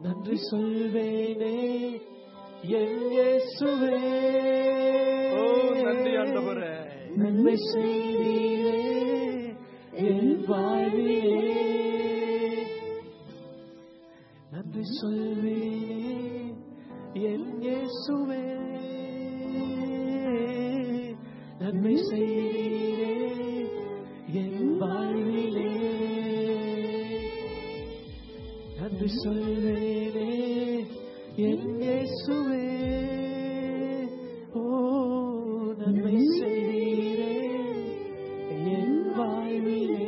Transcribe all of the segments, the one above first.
நன்றி சொல்வேனே என் இயேசுவே ஓ நன்றி ஆண்டவரே நன்மை செய்தீரே என் வாழ்விலே நன்றி சொல்வேனே என் இயேசுவே நன்மை செய்தீரே என் வாழ்விலே நன்றி சொல்வேனே என் இயேசுவே ஓ நன்மை செய்தீரே என் வாழ்விலே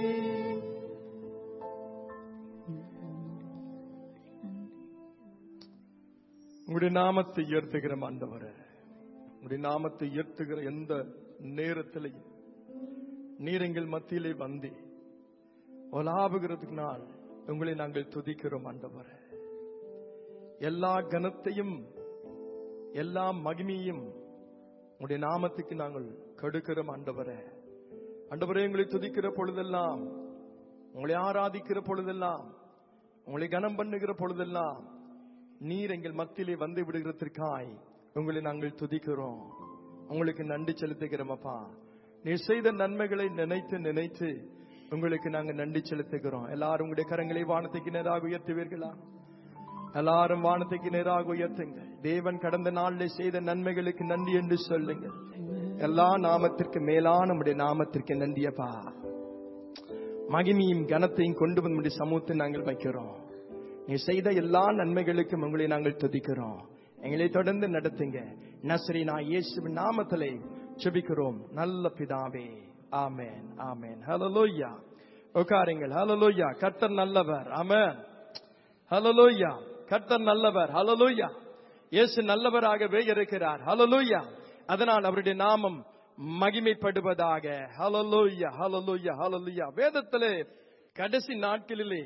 உங்களுடைய நாமத்தை உயர்த்துகிற ஆண்டவரே உங்களுடைய நாமத்தை உயர்த்துகிற எந்த நேரத்திலையும் நீர் எங்கள் மத்தியிலே வந்து ஒலாவுகிறதுக்கு நாள் உங்களை நாங்கள் துதிக்கிறோம் ஆண்டவரே எல்லா கனத்தையும் எல்லா மகிமையும் உங்களுடைய நாமத்துக்கு நாங்கள் கெடுக்கிறோம் ஆண்டவரே ஆண்டவரே உங்களை துதிக்கிற பொழுதெல்லாம் உங்களை ஆராதிக்கிற பொழுதெல்லாம் உங்களை கனம் பண்ணுகிற பொழுதெல்லாம் நீர் எங்கள் மத்தியிலே வந்து விடுகிறதற்காய் உங்களை நாங்கள் துதிக்கிறோம் உங்களுக்கு நன்றி செலுத்துகிறோம் அப்பா நீர் செய்த நன்மைகளை நினைத்து நினைத்து உங்களுக்கு நாங்க நன்றி செலுத்துகிறோம் எல்லாரும் உங்களுடைய கரங்களை வானத்துக்கு நேராக உயர்த்துவீர்களா எல்லாரும் வானத்துக்கு நேராக உயர்த்துங்க தேவன் கடந்த நாளில் செய்த நன்மைகளுக்கு நன்றி என்று சொல்லுங்க எல்லா நாமத்திற்கு மேலான நம்முடைய நாமத்திற்கு நன்றியப்பா மகிமையும் கனத்தையும் கொண்டு வந்து நம்முடைய சமூகத்தை நாங்கள் வைக்கிறோம் நீ செய்த எல்லா நன்மைகளுக்கும் உங்களை நாங்கள் துதிக்கிறோம் எங்களை தொடர்ந்து நடத்துங்க நஸ்ரி நான் இயேசுவின் நாமத்திலே செபிக்கிறோம் நல்ல பிதாவே ஆமென் ஆமென் ஹalleluya உட்காருங்கள் ஹalleluya கர்த்தர் நல்லவர் ஆமென் ஹalleluya கர்த்தர் நல்லவர் ஹalleluya இயேசு நல்லவராகவே இருக்கிறார் ஹalleluya அதனால் அவருடைய நாமம் மகிமைப்படுவதாக ஹalleluya ஹalleluya ஹalleluya வேதத்திலே கடைசி நாட்களிலே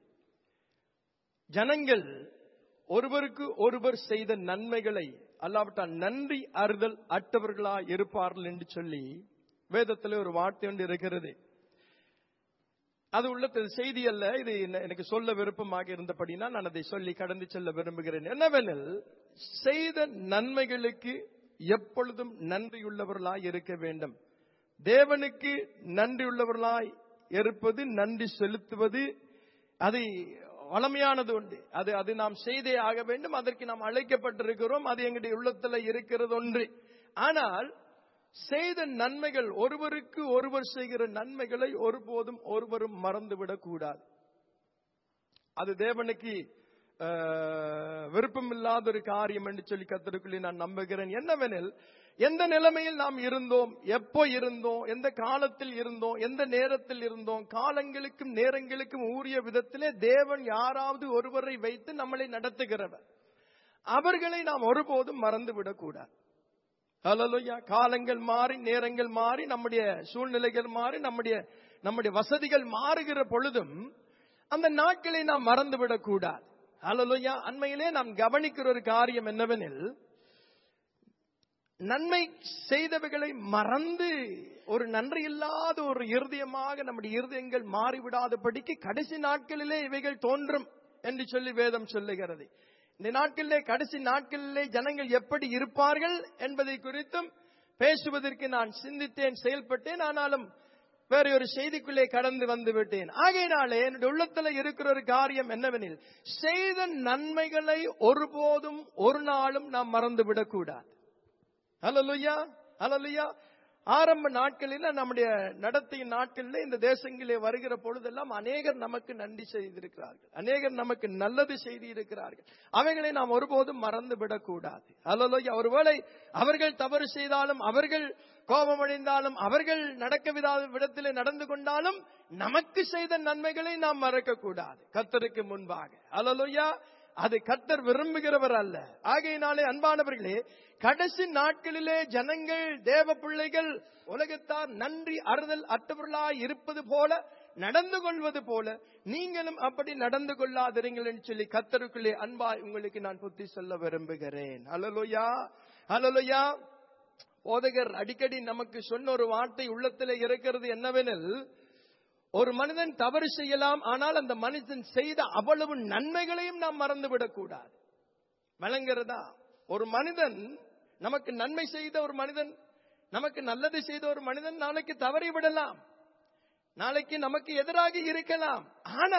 ஜனங்கள் ஒருவருக்கு ஒருவர் செய்த நன்மைகளை அல்லாவிட்டால் நன்றி அறிதல் அற்றவர்களா இருப்பார்கள் என்று சொல்லி வேதத்தில் ஒரு வார்த்தை ஒன்று இருக்கிறது அது உள்ளத்தில் செய்தி அல்ல இது என்ன- எனக்கு சொல்ல விருப்பமாக இருந்தபடினா நான் அதை சொல்லி கடந்து செல்ல விரும்புகிறேன் என்னவெனில் செய்த நன்மைகளுக்கு எப்பொழுதும் நன்றியுள்ளவர்களாய் இருக்க வேண்டும் தேவனுக்கு நன்றியுள்ளவர்களாய் இருப்பது நன்றி செலுத்துவது அது வளமையானது உண்டு அது அது நாம் செய்தே ஆக வேண்டும் அதற்கு நாம் அழைக்கப்பட்டிருக்கிறோம் அது எங்களுடைய உள்ளத்துல இருக்கிறது ஒன்று ஆனால் செய்த நன்மைகள் ஒருவருக்கு ஒருவர் செய்கிற நன்மைகளை ஒருபோதும் ஒருவரும் மறந்துவிடக் கூடாது அது தேவனுக்கு அஹ், விருப்பமில்லாத ஒரு காரியம் என்று சொல்லி கத்தருக்குள்ளே நான் நம்புகிறேன் என்னவெனில் எந்த நிலைமையில் நாம் இருந்தோம் எப்போ இருந்தோம் எந்த காலத்தில் இருந்தோம் எந்த நேரத்தில் இருந்தோம் காலங்களுக்கும் நேரங்களுக்கும் ஊறிய விதத்திலே தேவன் யாராவது ஒருவரை வைத்து நம்மளை நடத்துகிறவர் அவர்களை நாம் ஒருபோதும் மறந்துவிடக் கூடாது ஹalleluya காலங்கள் மாறி நேரங்கள் மாறி நம்முடைய சூழ்நிலைகள் மாறி நம்முடைய நம்முடைய வசதிகள் மாறுகிற பொழுதும் அந்த நாட்களை நாம் மறந்துவிடக் கூடாது ஹalleluya அண்மையிலே நாம் கவனிக்கிற ஒரு காரியம் என்னவெனில் நன்மை செய்தவைகளை மறந்து ஒரு நன்றி இல்லாத ஒரு இருதயமாக நம்முடைய இருதயங்கள் மாறிவிடாதபடிக்கு கடைசி நாட்களிலே இவைகள் தோன்றும் என்று சொல்லி வேதம் சொல்லுகிறது இந்த நாட்களிலே கடைசி நாட்களிலே ஜனங்கள் எப்படி இருப்பார்கள் என்பதை குறித்தும் பேசுவதற்கு நான் சிந்தித்தேன் செயல்பட்டேன் ஆனாலும் வேற ஒரு செய்திக்குள்ளே கடந்து வந்து விட்டேன் ஆகையினாலே என்னுடைய உள்ளத்துல இருக்கிற ஒரு காரியம் என்னவெனில் செய்த நன்மைகளை ஒருபோதும் ஒரு நாளும் நாம் மறந்து விடக்கூடாது ஹalleluya ஹalleluya ஆரம்ப நாட்களில் நம்முடைய நடத்திய நாட்களில் இந்த தேசங்களிலே வருகிற பொழுதெல்லாம் அநேகர் நமக்கு நன்றி செய்திருக்கிறார்கள் அநேகர் நமக்கு நல்லது செய்தி இருக்கிறார்கள் அவைகளை நாம் ஒருபோதும் மறந்து விடக்கூடாது ஹalleluya ஒருவேளை அவர்கள் தவறு செய்தாலும் அவர்கள் கோபமடைந்தாலும் அவர்கள் நடக்க விடாத விடத்திலே நடந்து கொண்டாலும் நமக்கு செய்த நன்மைகளை நாம் மறக்க கூடாது கர்த்தருக்கு முன்பாக ஹalleluya அது கர்த்தர் விரும்புகிறவர் அல்ல ஆகையினாலே அன்பானவர்களே கடைசி நாட்களிலே ஜனங்கள் தேவ பிள்ளைகள் உலகத்தார் நன்றி அறுதல் அற்றவர்களாய் இருப்பது போல நடந்து கொள்வது போல நீங்களும் அப்படி நடந்து கொள்ளாதிருங்கள் என்று சொல்லி கத்தருக்குள்ளே அன்பாய் உங்களுக்கு நான் புத்தி சொல்ல விரும்புகிறேன் அலலுயா அலலுயா போதகர் அடிக்கடி நமக்கு சொன்ன ஒரு வார்த்தை உள்ளத்திலே இருக்கிறது என்னவெனில் ஒரு மனிதன் தவறு செய்யலாம் ஆனால் அந்த மனிதன் செய்த அவ்வளவு நன்மைகளையும் நாம் மறந்துவிடக் கூடாது விளங்குறதா ஒரு மனிதன் நமக்கு நன்மை செய்த ஒரு மனிதன் நமக்கு நல்லது செய்த ஒரு மனிதன் நாளைக்கு தவறி விடலாம் நாளைக்கு நமக்கு எதிராக இருக்கலாம் ஆனா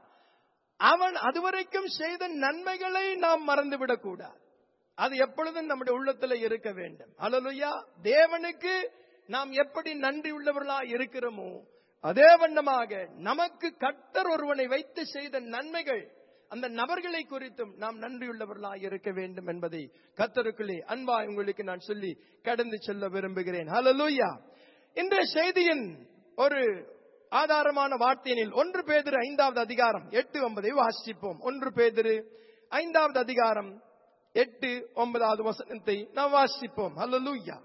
அவன் அதுவரைக்கும் செய்த நன்மைகளை நாம் மறந்துவிடக் கூடாது அது எப்பொழுதும் நம்முடைய உள்ளத்துல இருக்க வேண்டும் அல்லலுயா தேவனுக்கு நாம் எப்படி நன்றி உள்ளவர்களா இருக்கிறோமோ அதே வண்ணமாக நமக்கு கர்த்தர் ஒருவனை வைத்து செய்த நன்மைகள் அந்த நபர்களை குறித்தும் நாம் நன்றியுள்ளவர்களாக இருக்க வேண்டும் என்பதை கத்தருக்குள்ளே அன்பா உங்களுக்கு நான் சொல்லி கடந்து செல்ல விரும்புகிறேன் ஹalleluya இன்றைய செய்தியின் ஒரு ஆதாரமான வார்த்தையினில் ஒன்று பேதிரு ஐந்தாவது அதிகாரம் எட்டு ஒன்பதை வாசிப்போம் ஒன்று பேதிரு ஐந்தாவது அதிகாரம் எட்டு ஒன்பதாவது வசனத்தை நாம் வாசிப்போம் ஹalleluya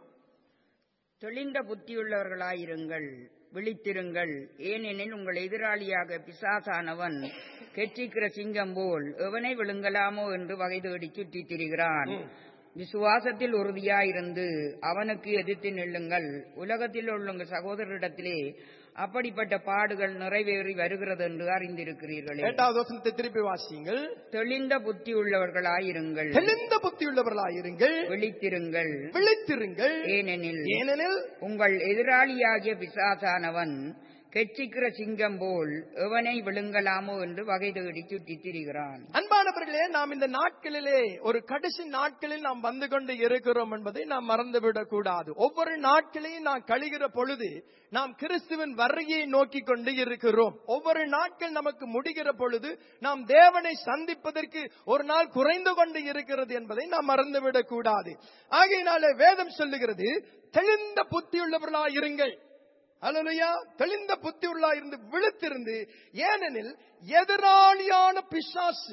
தெளிந்த புத்தியுள்ளவர்களாயிருங்கள் விழித்திருங்கள் ஏனெனில் உங்கள் எதிராளியாக பிசாசானவன் கெச்சிக்கிற சிங்கம் போல் எவனை விழுங்கலாமோ என்று வகை தேடி சுற்றித் திரிகிறான் விசுவாசத்தில் உறுதியாயிருந்து அவனுக்கு எதிர்த்து நில்லுங்கள் உலகத்தில் உள்ள உங்கள் சகோதரரிடத்திலே அப்படிப்பட்ட பாடுகள் நிறைவேறி வருகிறது என்று அறிந்திருக்கிறீர்களே எட்டாவது வசனத்தை திருப்பி வாசியுங்கள் தெளிந்த புத்தியுள்ளவர்களாயிருங்கள் தெளிந்த புத்தியுள்ளவர்களாயிருங்கள் விழித்திருங்கள் விழித்திருங்கள் ஏனெனில் ஏனெனில் உங்கள் எதிராளியாகிய பிசாசானவன் கெச்சிக்கிற சிங்கம் போல் எவனை விழுங்கலாமோ என்று வகை தேடி சுற்றித் திரிகிறான் அன்பானவர்களே நாம் இந்த நாட்களிலே ஒரு கடைசி நாட்களில் நாம் வந்து கொண்டு இருக்கிறோம் என்பதை நாம் மறந்துவிடக் கூடாது ஒவ்வொரு நாட்களையும் நாம் கழிகிற பொழுது நாம் கிறிஸ்துவின் வருகையை நோக்கி கொண்டு இருக்கிறோம் ஒவ்வொரு நாட்கள் நமக்கு முடிகிற பொழுது நாம் தேவனை சந்திப்பதற்கு ஒரு நாள் குறைந்து கொண்டு இருக்கிறது என்பதை நாம் மறந்துவிடக் கூடாது ஆகையினாலே வேதம் சொல்லுகிறது தெளிந்த புத்தியுள்ளவர்களாய் இருங்கள் அல்லையா தெளிந்த புத்தி உள்ளா இருந்து விழுத்திருந்து ஏனெனில் எதிராளியான பிசாசு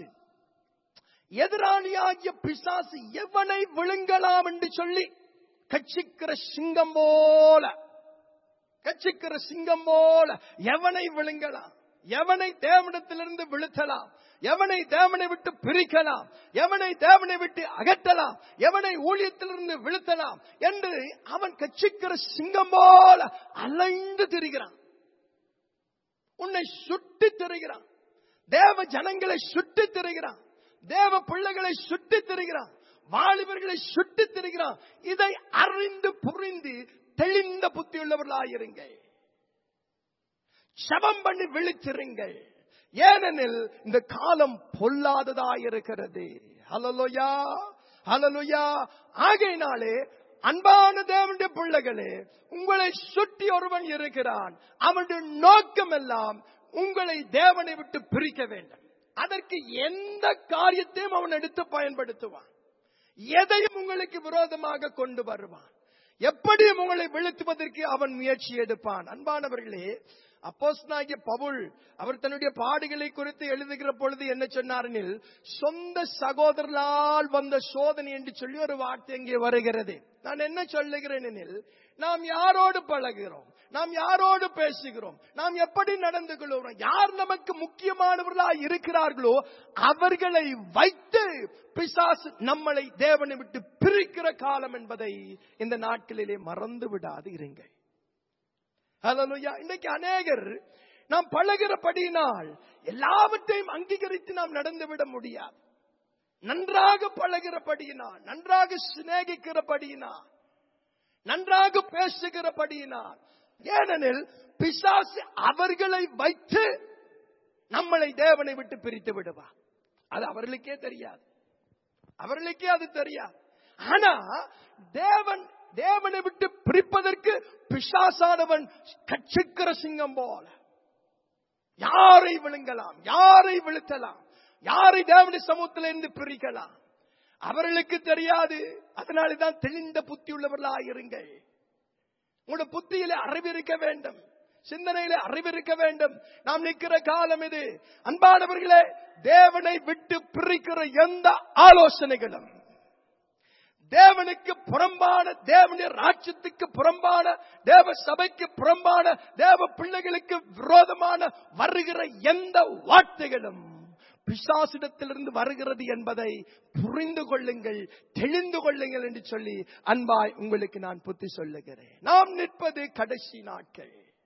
எதிராளியாகிய பிசாசு எவனை விழுங்கலாம் என்று சொல்லி கட்சிக்கிற சிங்கம் போல கட்சிக்கிற சிங்கம் போல எவனை விழுங்கலாம் எவனை தேவனிடத்திலிருந்து விழுத்தலாம் எவனை தேவனை விட்டு பிரிக்கலாம் எவனை தேவனை விட்டு அகற்றலாம் எவனை ஊழியத்திலிருந்து விழுத்தலாம் என்று அவன் கட்சிக்கிற சிங்கம் போல அலைந்து திரிகிறான் உன்னை சுட்டி திரிகிறான் தேவ ஜனங்களை சுட்டி திரிகிறான் தேவ பிள்ளைகளை சுட்டி திரிகிறான் வாலிபர்களை சுட்டி திரிகிறான் இதை அறிந்து புரிந்து தெளிந்த புத்தியுள்ளவர்களாயிருங்கள் சபம் பண்ணி விழிச்சிருங்கள் ஏனெனில் இந்த காலம் பொல்லாததாயிருக்கிறது ஹலலுயா ஹலலுயா ஆகையினாலே அன்பான தேவனுடைய பிள்ளைகளே உங்களை சுற்றி ஒருவன் இருக்கிறான் அவனுடைய நோக்கம் எல்லாம் உங்களை தேவனை விட்டு பிரிக்க வேண்டும் அதற்கு எந்த காரியத்தையும் அவன் எடுத்து பயன்படுத்துவான் எதையும் உங்களுக்கு விரோதமாக கொண்டு வருவான் எப்படியும் உங்களை வீழ்த்துவதற்கு அவன் முயற்சி எடுப்பான் அன்பானவர்களே அப்போஸ்தலனாகிய பவுல் அவர் தன்னுடைய பாடுகளை குறித்து எழுதுகிற பொழுது என்ன சொன்னாரெனில் சொந்த சகோதரர்களால் வந்த சோதனை என்று சொல்லி ஒரு வார்த்தை இங்கே வருகிறது நான் என்ன சொல்லுகிறேன் எனில் நாம் யாரோடு பழகுகிறோம் நாம் யாரோடு பேசுகிறோம் நாம் எப்படி நடந்து கொள்கிறோம் யார் நமக்கு முக்கியமானவர்களா இருக்கிறார்களோ அவர்களை வைத்து பிசாசு நம்மளை தேவனை விட்டு பிரிக்கிற காலம் என்பதை இந்த நாட்களிலே மறந்து விடாது இருங்கள் ஹalleluya இன்னைக்கு அநேகர் நாம் பழகிறபடியினால் எல்லாவற்றையும் அங்கீகரித்து நாம் நடந்து விட முடியாது நன்றாக பழகிறபடியினால் நன்றாக சிநேகிக்கிறபடியினால் நன்றாக பேசுகிறபடியினால் ஏனெனில் பிசாசு அவர்களை வைத்து நம்மளை தேவனை விட்டு பிரித்து விடுவார் அது அவர்களுக்கே தெரியாது அவர்களுக்கே அது தெரியாது ஆனா தேவன் தேவனை விட்டு பிரிப்பதற்கு பிசாசானவன் கட்சிக்கிற சிங்கம் போல யாரை விழுங்கலாம் யாரை விழுத்தலாம் யாரை தேவனுடைய சமூகத்திலிருந்து பிரிக்கலாம் அவர்களுக்கு தெரியாது அதனாலதான் தெளிந்த புத்தி உள்ளவர்களாக இருங்கள் உங்களோட புத்தியில அறிவு இருக்க வேண்டும் சிந்தனையில அறிவு இருக்க வேண்டும் நாம் நிற்கிற காலம் இது அன்பானவர்களே தேவனை விட்டு பிரிக்கிற எந்த ஆலோசனைகளும் தேவனுக்கு புறம்பான தேவனுடைய ராஜ்யத்துக்கு புறம்பான தேவ சபைக்கு புறம்பான தேவ பிள்ளைகளுக்கு விரோதமான வருகிற எந்த வார்த்தைகளும் பிசாசிடத்திலிருந்து வருகிறது என்பதை புரிந்து கொள்ளுங்கள் தெளிந்து கொள்ளுங்கள் என்று சொல்லி அன்பாய் உங்களுக்கு நான் புத்தி சொல்லுகிறேன் நாம் நிற்பது கடைசி நாட்கள்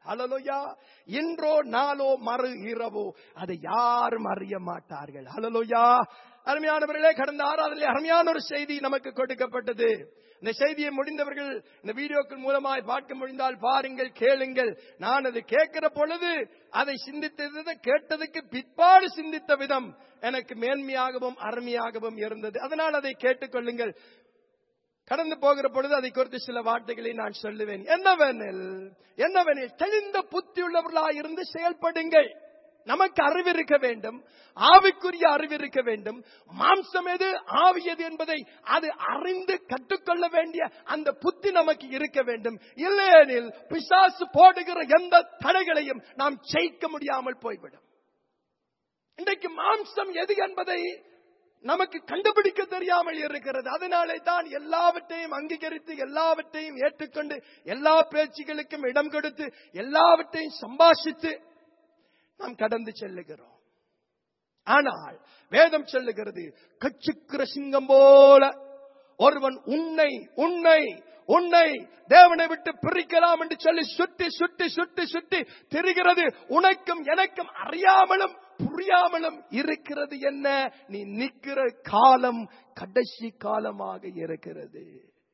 ஹலலோயா இன்றோ நாளோ மறு இரவோ அதை யாரும் அறிய மாட்டார்கள் ஹலலோயா அருமையானவர்களே கடந்த ஆறாவதிலே அருமையான ஒரு செய்தி நமக்கு கொடுக்கப்பட்டது இந்த செய்தியை முடிந்தவர்கள் இந்த வீடியோக்கள் மூலமாய் பார்க்க முடிந்தால் பாருங்கள் கேளுங்கள் நான் அது கேட்கிற பொழுது அதை சிந்தித்தது கேட்டதுக்கு பிற்பாடு சிந்தித்த விதம் எனக்கு மேன்மையாகவும் அருமையாகவும் இருந்தது அதனால் அதை கேட்டுக்கொள்ளுங்கள் கடந்து போகிற பொழுது அதை குறித்து சில வார்த்தைகளை நான் சொல்லுவேன் என்னவெனில் என்னவெனில் தெளிந்த புத்தி உள்ளவர்களாக இருந்து செயல்படுங்கள் நமக்கு அறிவு இருக்க வேண்டும் ஆவிக்குரிய அறிவு இருக்க வேண்டும் மாம்சம் எது ஆவியது என்பதை அது அறிந்து கற்றுக்கொள்ள வேண்டிய அந்த புத்தி நமக்கு இருக்க வேண்டும் இல்லையெனில் பிசாசு போடுகிற எந்த தடைகளையும் நாம் ஜெயிக்க முடியாமல் போய்விடும் இன்றைக்கு மாம்சம் எது என்பதை நமக்கு கண்டுபிடிக்க தெரியாமல் இருக்கிறது அதனாலே தான் எல்லாவற்றையும் அங்கீகரித்து எல்லாவற்றையும் ஏற்றுக்கொண்டு எல்லா பேச்சுகளுக்கும் இடம் கொடுத்து எல்லாவற்றையும் சம்பாஷித்து நாம் கடந்து செல்லுகிறோம் ஆனால் வேதம் சொல்லுகிறது கச்சுக்கிற சிங்கம் போல ஒருவன் உன்னை உன்னை உன்னை தேவனை விட்டு பிரிக்கலாம் என்று சொல்லி சுட்டி சுட்டி சுட்டி சுட்டி திரிகிறது உனக்கும் எனக்கும் அறியாமலும் புரியாமலும் இருக்கிறது என்ன நீ நிற்கிற காலம் கடைசி காலமாக இருக்கிறது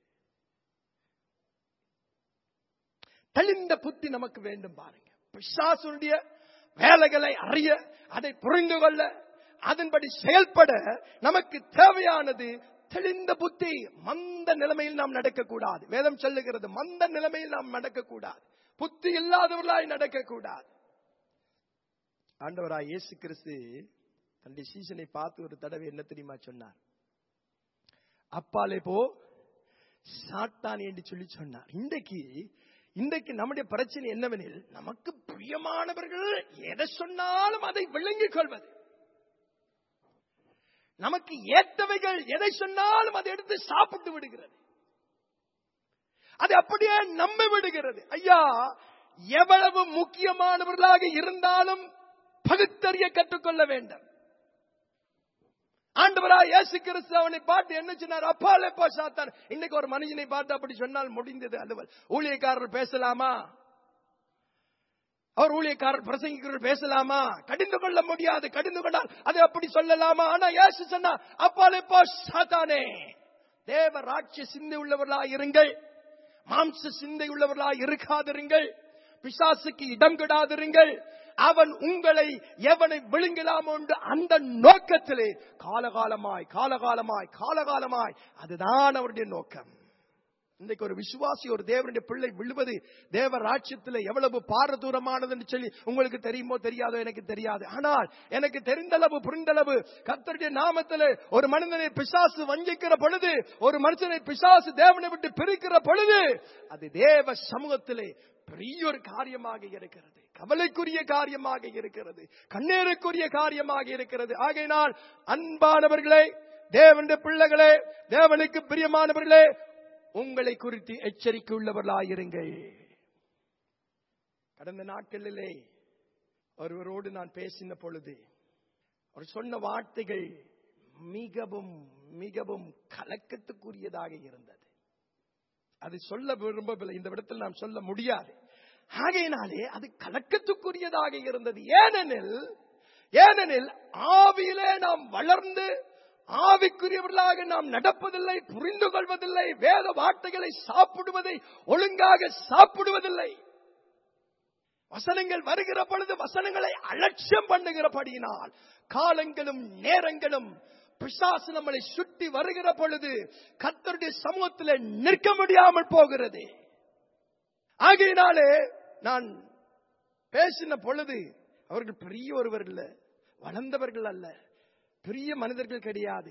தெளிந்த புத்தி நமக்கு வேண்டும் பாருங்க பிசாசுடைய வேலைகளை அறிய அதை புரிந்து கொள்ள அதன்படி செயல்பட நமக்கு தேவையானது தெளிந்த புத்தி மந்த நிலைமையில் நாம் நடக்கக்கூடாது வேதம் சொல்லுகிறது மந்த நிலைமையில் நாம் நடக்கக்கூடாது புத்தி இல்லாதவர்களாய் நடக்கக்கூடாது ஆண்டவராய் இயேசு கிறிஸ்து தன்னுடைய சீசனை பார்த்து ஒரு தடவை என்ன தெரியுமா சொன்னார் அப்பாலே போ சாத்தான் என்று சொல்லி சொன்னார் இன்றைக்கு இன்றைக்கு நம்முடைய பிரச்சனை என்னவெனில் நமக்கு பிரியமானவர்கள் எதை சொன்னாலும் அதை விளங்கிக் கொள்வது நமக்கு ஏற்றவைகள் எதை சொன்னாலும் அதை எடுத்து சாப்பிட்டு விடுகிறது அது அப்படியே நம்ப விடுகிறது ஐயா எவ்வளவு முக்கியமானவர்களாக இருந்தாலும் பகுத்தறிய கற்றுக்கொள்ள வேண்டும் ஆண்டவரா இயேசு கிறிஸ்து அவனை பார்த்து என்ன சொன்னார் அப்பாலே போ சாத்தான் இன்னைக்கு ஒரு மனுஷனை பார்த்து அப்படி சொன்னால் முடிந்தது அலுவல் ஊழியக்காரர் பேசலாமா அவர் ஊழியக்காரர் பிரசங்கிக்கிறவர் பேசலாமா கடிந்து கொள்ள முடியாது கடிந்து கொண்டால் அதை அப்படி சொல்லலாமா ஆனா இயேசு சொன்னா அப்பாலே போ சாத்தானே தேவ ராட்சிய சிந்தை உள்ளவர்களா இருங்கள் மாம்ச சிந்தை உள்ளவர்களா இருக்காதிருங்கள் பிசாசுக்கு இடம் கிடாதிருங்கள் அவன் உங்களை எவனை விழுங்கலாம் என்று அந்த நோக்கத்திலே காலகாலமாய் காலகாலமாய் காலகாலமாய் அதுதான் அவருடைய நோக்கம் இன்றைக்கு ஒரு விசுவாசி ஒரு தேவனுடைய பிள்ளை விழுவது தேவ ராட்சியத்தில் எவ்வளவு பாரதூரமானது என்று சொல்லி உங்களுக்கு தெரியுமோ தெரியாதோ எனக்கு தெரியாது ஆனால் எனக்கு தெரிந்தளவு புரிந்தளவு கர்த்தருடைய நாமத்தில் ஒரு மனிதனை பிசாசு வஞ்சிக்கிற பொழுது ஒரு மனுஷனை பிசாசு தேவனை விட்டு பிரிக்கிற பொழுது அது தேவ சமூகத்திலே பெரிய ஒரு காரியமாக இருக்கிறது கவலைக்குரிய காரியமாக இருக்கிறது கண்ணீருக்குரிய காரியமாக இருக்கிறது ஆகையினால் அன்பானவர்களே தேவனுடைய பிள்ளைகளே தேவனுக்கு பிரியமானவர்களே உங்களை குறித்து எச்சரிக்கை உள்ளவர்களாயிருங்கள் கடந்த நாட்களிலே ஒருவரோடு நான் பேசின பொழுது அவர் சொன்ன வார்த்தைகள் மிகவும் மிகவும் கலக்கத்துக்குரியதாக இருந்தது அது சொல்ல விரும்பவில்லை இந்த இடத்தில் நாம் சொல்ல முடியாது ஆகையினாலே அது கலக்கத்துக்குரியதாக இருந்தது ஏனெனில் ஏனெனில் ஆவியிலே நாம் வளர்ந்து ஆவிக்குரியவர்களாக நாம் நடப்பதில்லை புரிந்து கொள்வதில்லை வேத வார்த்தைகளை சாப்பிடுவதை ஒழுங்காக சாப்பிடுவதில்லை வசனங்கள் வருகிற பொழுது வசனங்களை அலட்சியம் பண்ணுகிறபடியினால் காலங்களும் நேரங்களும் பிசாசு நம்மளை சுட்டி வருகிற பொழுது கத்தருடைய சமூகத்தில் நிற்க முடியாமல் போகிறது ஆகையினாலே நான் பேசின பொழுது அவர்கள் பெரிய ஒருவர் இல்ல வளர்ந்தவர்கள் அல்ல பெரிய மனிதர்கள் கிடையாது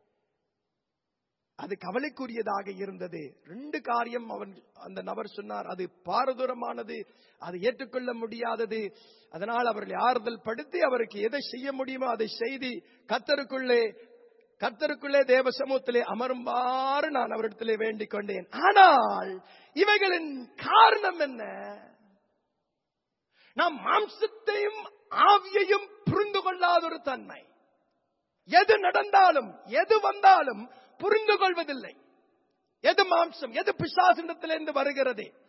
அது கவலைக்குரியதாக இருந்தது ரெண்டு காரியம் அவன் அந்த நபர் சொன்னார் அது பாரதூரமானது அது ஏற்றுக்கொள்ள முடியாதது அதனால் அவர்கள் ஆறுதல் படுத்தி அவருக்கு எதை செய்ய முடியுமோ அதை செய்து கத்தருக்குள்ளே கத்தருக்குள்ளே தேவ சமூகத்திலே அமரும்பாறு நான் அவரிடத்திலே வேண்டிக் கொண்டேன் ஆனால் இவைகளின் காரணம் என்ன நாம் மாம்சத்தையும் ஆவியையும் புரிந்து கொள்ளாத ஒரு தன்மை எது நடந்தாலும் எது வந்தாலும் புரிந்து கொள்வதில்லை எது மாம்சம் எது பிசாசினத்திலிருந்து வருகிறது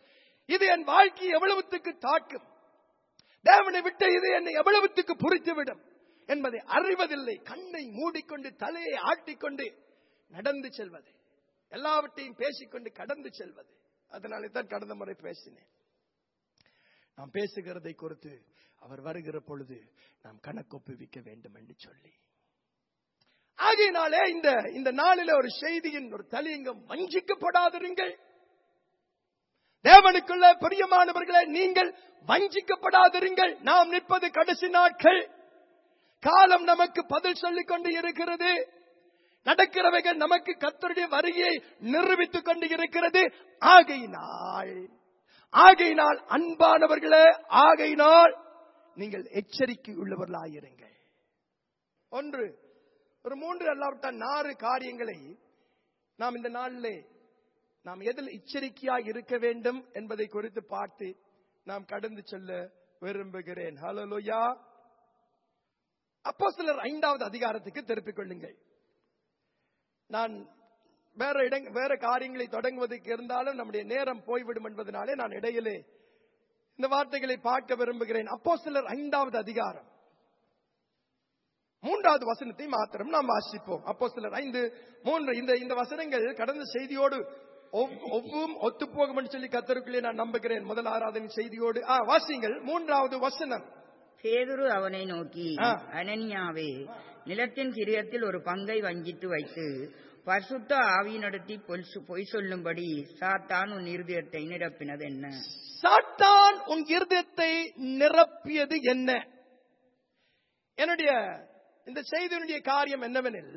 இது என் வாழ்க்கை எவ்வளவுத்துக்கு தாக்கும் தேவனை விட்டு இது என்னை எவ்வளவுத்துக்கு புரித்துவிடும் என்பதை அறிவதில்லை கண்ணை மூடிக்கொண்டு தலையை ஆட்டிக்கொண்டு நடந்து செல்வது எல்லாவற்றையும் பேசிக்கொண்டு கடந்து செல்வது அதனாலே தான் கடந்த முறை பேசினேன் நாம் பேசுகிறதை குறித்து அவர் வருகிற பொழுது நாம் கணக்கொப்புவிக்க வேண்டும் என்று சொல்லி ஆகையினாலே இந்த இந்த நாளில ஒரு செய்தியின் ஒரு தலையங்கம் வஞ்சிக்கப்படாதிருங்கள் தேவனுக்குள்ள பிரியமானவர்களே நீங்கள் வஞ்சிக்கப்படாதிருங்கள் நாம் நிற்பது கடைசி நாட்கள் காலம் நமக்கு பதில் சொல்லிக் கொண்டு இருக்கிறது நடக்கிறவைகள் நமக்கு கத்தருடைய வருகையை நிரூபித்துக் கொண்டு இருக்கிறது ஆகையினால் ஆகையினால் அன்பானவர்களே ஆகையினால் நீங்கள் எச்சரிக்கை உள்ளவர்களாயிருங்கள் ஒன்று ஒரு மூன்று அல்லாவிட்ட நாலு காரியங்களை நாம் இந்த நாளிலே நாம் எதில் எச்சரிக்கையாய் இருக்க வேண்டும் என்பதை குறித்து பார்த்து நாம் கடந்து செல்ல விரும்புகிறேன் ஹலோயா அப்போ சிலர் ஐந்தாவது அதிகாரத்துக்கு திருப்பிக் கொள்ளுங்கள் நான் வேற இடங் வேற காரியங்களை தொடங்குவதற்கு இருந்தாலும் நம்முடைய நேரம் போய்விடும் என்பதனாலே நான் இடையிலே இந்த வார்த்தைகளை பார்க்க விரும்புகிறேன் அப்போ சிலர் ஐந்தாவது அதிகாரம் மூன்றாவது வசனத்தை மாத்திரம் நாம் வாசிப்போம் அப்போ சிலர் ஐந்து மூன்று இந்த இந்த வசனங்கள் கடந்த செய்தியோடு ஒவ்- ஒவ்வும் ஒத்துப்போகும் என்று சொல்லி கத்தருக்குள்ளே நான் நம்புகிறேன் முதல் ஆராதனை செய்தியோடு ஆ, வாசிங்கள் மூன்றாவது வசனம் பேதுரு அவனை நோக்கி ஆ. அனனியாவே நிலத்தின் கிரியத்தில் ஒரு பங்கை வஞ்சித்து வைத்து பரிசுத்த ஆவியினிடத்தி பொய் சொ- பொய் சொல்லும்படி சாத்தான் உன் இருதயத்தை நிரப்பினது என்ன சாத்தான் உன் இருதயத்தை நிரப்பியது என்ன என்னுடைய இந்த செய்தியினுடைய காரியம் என்னவெனில்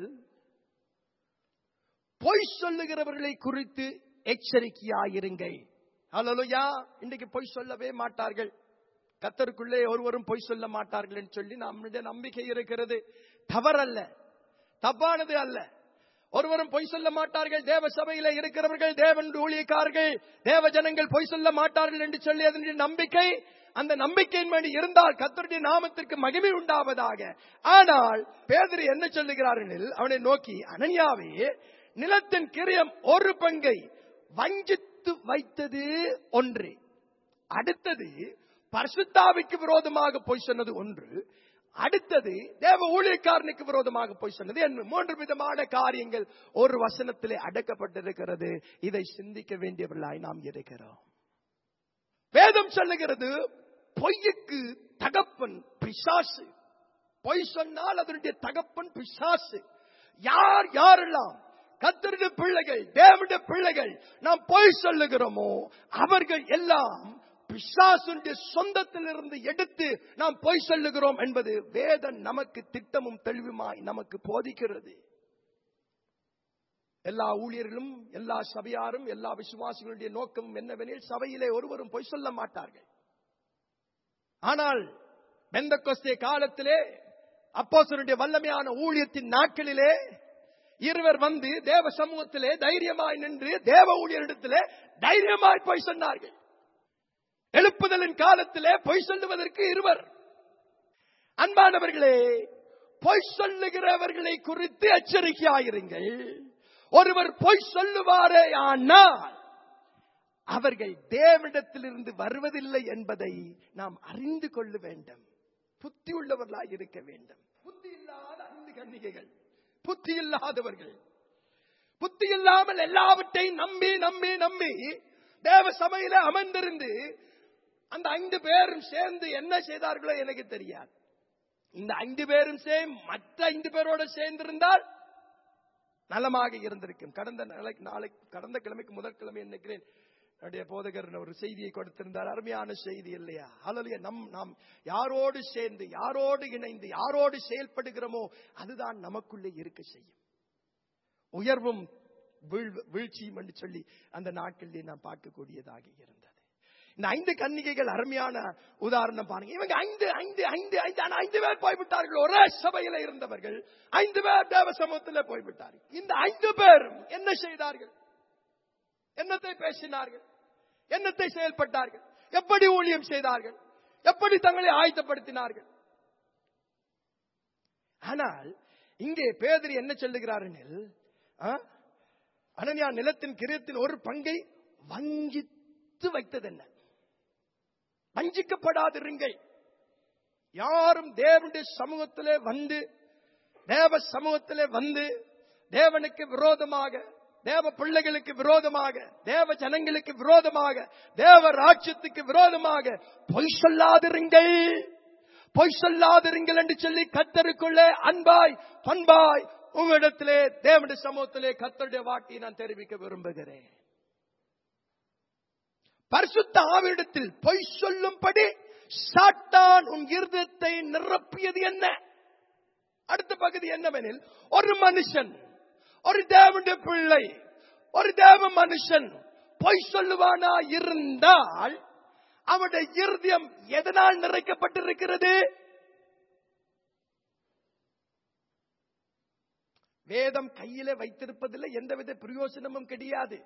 பொய் சொல்லுகிறவர்களை குறித்து எச்சரிக்கையாயிருங்கள் ஹalleluya இன்னைக்கு பொய் சொல்லவே மாட்டார்கள் கத்தருக்குள்ளே ஒருவரும் பொய் சொல்ல மாட்டார்கள் என்று சொல்லி நம்முடைய நம்பிக்கை இருக்கிறது தவறல்ல தப்பானது அல்ல ஒருவரும் பொய் சொல்ல மாட்டார்கள் தேவ சபையில இருக்கிறவர்கள் தேவன் ஊழியக்காரர்கள் தேவ ஜனங்கள் பொய் சொல்ல மாட்டார்கள் என்று சொல்லி அதனுடைய நம்பிக்கை அந்த நம்பிக்கையின் மேல் இருந்தால் கத்தருடைய நாமத்திற்கு மகிமை உண்டாவதாக ஆனால் பேதரி என்ன சொல்லுகிறார்கள் அவனை நோக்கி அனன்யாவே நிலத்தின் கிரியம் ஒரு பங்கை வஞ்சித்து வைத்தது ஒன்று அடுத்தது பரிசுத்தாவிக்கு விரோதமாக பொய் சொன்னது ஒன்று அடுத்தது தேவ ஊழியக்காரனுக்கு விரோதமாக பொய் சொன்னது என்று மூன்று விதமான காரியங்கள் ஒரு வசனத்திலே அடக்கப்பட்டிருக்கிறது இதை சிந்திக்க வேண்டியவர்களாய் நாம் இருக்கிறோம் வேதம் சொல்லுகிறது பொய்யுக்கு தகப்பன் பிசாசு பொய் சொன்னால் அதனுடைய தகப்பன் பிசாசு யார் யாரெல்லாம் கத்தருடைய பிள்ளைகள் தேவனுடைய பிள்ளைகள் நாம் பொய் சொல்லுகிறோமோ அவர்கள் எல்லாம் பிசாசுடைய சொந்தத்திலிருந்து எடுத்து நாம் பொய் சொல்லுகிறோம் என்பது வேதம் நமக்கு திட்டமும் தெளிவுமாய் நமக்கு போதிக்கிறது எல்லா ஊழியர்களும் எல்லா சபையாரும் எல்லா விசுவாசிகளுடைய நோக்கம் என்னவெனில் சபையிலே ஒருவரும் பொய் சொல்ல மாட்டார்கள் ஆனால் பெந்தகொஸ்தே காலத்திலே அப்போஸ்தலருடைய வல்லமையான ஊழியத்தின் நாட்களிலே இருவர் வந்து தேவ சமூகத்திலே தைரியமாய் நின்று தேவ ஊழியரிடத்திலே தைரியமாய் பொய் சொன்னார்கள் எழுப்புதலின் காலத்திலே பொய் சொல்லுவதற்கு இருவர் அன்பானவர்களே பொய் சொல்லுகிறவர்களை குறித்து எச்சரிக்கையாயிருங்கள் ஒருவர் பொய் சொல்லுவாரே ஆனால் அவர்கள் தேவனிடத்திலிருந்து வருவதில்லை என்பதை நாம் அறிந்து கொள்ள வேண்டும் புத்தி உள்ளவர்களாய் இருக்க வேண்டும் புத்தி இல்லாத ஐந்து கன்னிகைகள் புத்தி இல்லாதவர்கள் புத்தி இல்லாமல் எல்லாவற்றையும் நம்பி நம்பி நம்பி தேவ சபையில அமர்ந்திருந்து அந்த ஐந்து பேரும் சேர்ந்து என்ன செய்தார்களோ எனக்கு தெரியாது இந்த ஐந்து பேரும் சேர்ந்து மற்ற ஐந்து பேரோட சேர்ந்திருந்தால் நலமாக இருந்திருக்கும் கடந்த நாளைக்கு நாளை கடந்த கிழமைக்கு முதல் கிழமை நினைக்கிறேன் என்னுடைய போதகர் ஒரு செய்தியை கொடுத்திருந்தார் அருமையான செய்தி இல்லையா அல்லது நம் நாம் யாரோடு சேர்ந்து யாரோடு இணைந்து யாரோடு செயல்படுகிறோமோ அதுதான் நமக்குள்ளே இருக்க செய்யும் உயர்வும் வீழ்- வீழ்ச்சியும் என்று சொல்லி அந்த நாட்களிலே நாம் பார்க்கக்கூடியதாக இருந்தது இந்த ஐந்து கன்னிகைகள் அருமையான உதாரணம் பாருங்க இவங்க ஐந்து ஐந்து ஐந்து ஐந்து ஆனா ஐந்து பேர் போய்விட்டார்கள் ஒரே சபையில இருந்தவர்கள் ஐந்து பேர் தேவ சமூகத்தில் போய்விட்டார்கள் இந்த ஐந்து பேரும் என்ன செய்தார்கள் என்னத்தை பேசினார்கள் என்னத்தை செயல்பட்டார்கள் எப்படி ஊழியம் செய்தார்கள் எப்படி தங்களை ஆயத்தப்படுத்தினார்கள் ஆனால் இங்கே பேதரி என்ன சொல்லுகிறார் எனில், ஆ, அனனியா நிலத்தின் கிரியத்தில் ஒரு பங்கை வஞ்சித்து வைத்தது என்ன வஞ்சிக்கப்படாதிருங்கள் யாரும் தேவனுடைய சமூகத்திலே வந்து தேவ சமூகத்திலே வந்து தேவனுக்கு விரோதமாக தேவ பிள்ளைகளுக்கு விரோதமாக தேவ ஜனங்களுக்கு விரோதமாக தேவ ராஜ்யத்துக்கு விரோதமாக பொய் சொல்லாதிருங்கள் பொய் சொல்லாதிருங்கள் என்று சொல்லி கத்தருக்குள்ளே அன்பாய் பண்பாய் உங்களிடத்திலே தேவனுடைய சமூகத்திலே கத்தருடைய வாக்கை நான் தெரிவிக்க விரும்புகிறேன் பரிசுத்த ஆவிடத்தில் பொய் சொல்லும்படி சாத்தான் உன் இருதயத்தை நிரப்பியது என்ன அடுத்த பகுதி என்னவெனில் ஒரு மனுஷன் ஒரு தேவனுடைய பிள்ளை ஒரு தேவ மனுஷன் பொய் சொல்லுவானா இருந்தால் அவனுடைய இருதயம் எதனால் நிறைக்கப்பட்டிருக்கிறது வேதம் கையில வைத்திருப்பதில் எந்தவித பிரயோசனமும் கிடையாது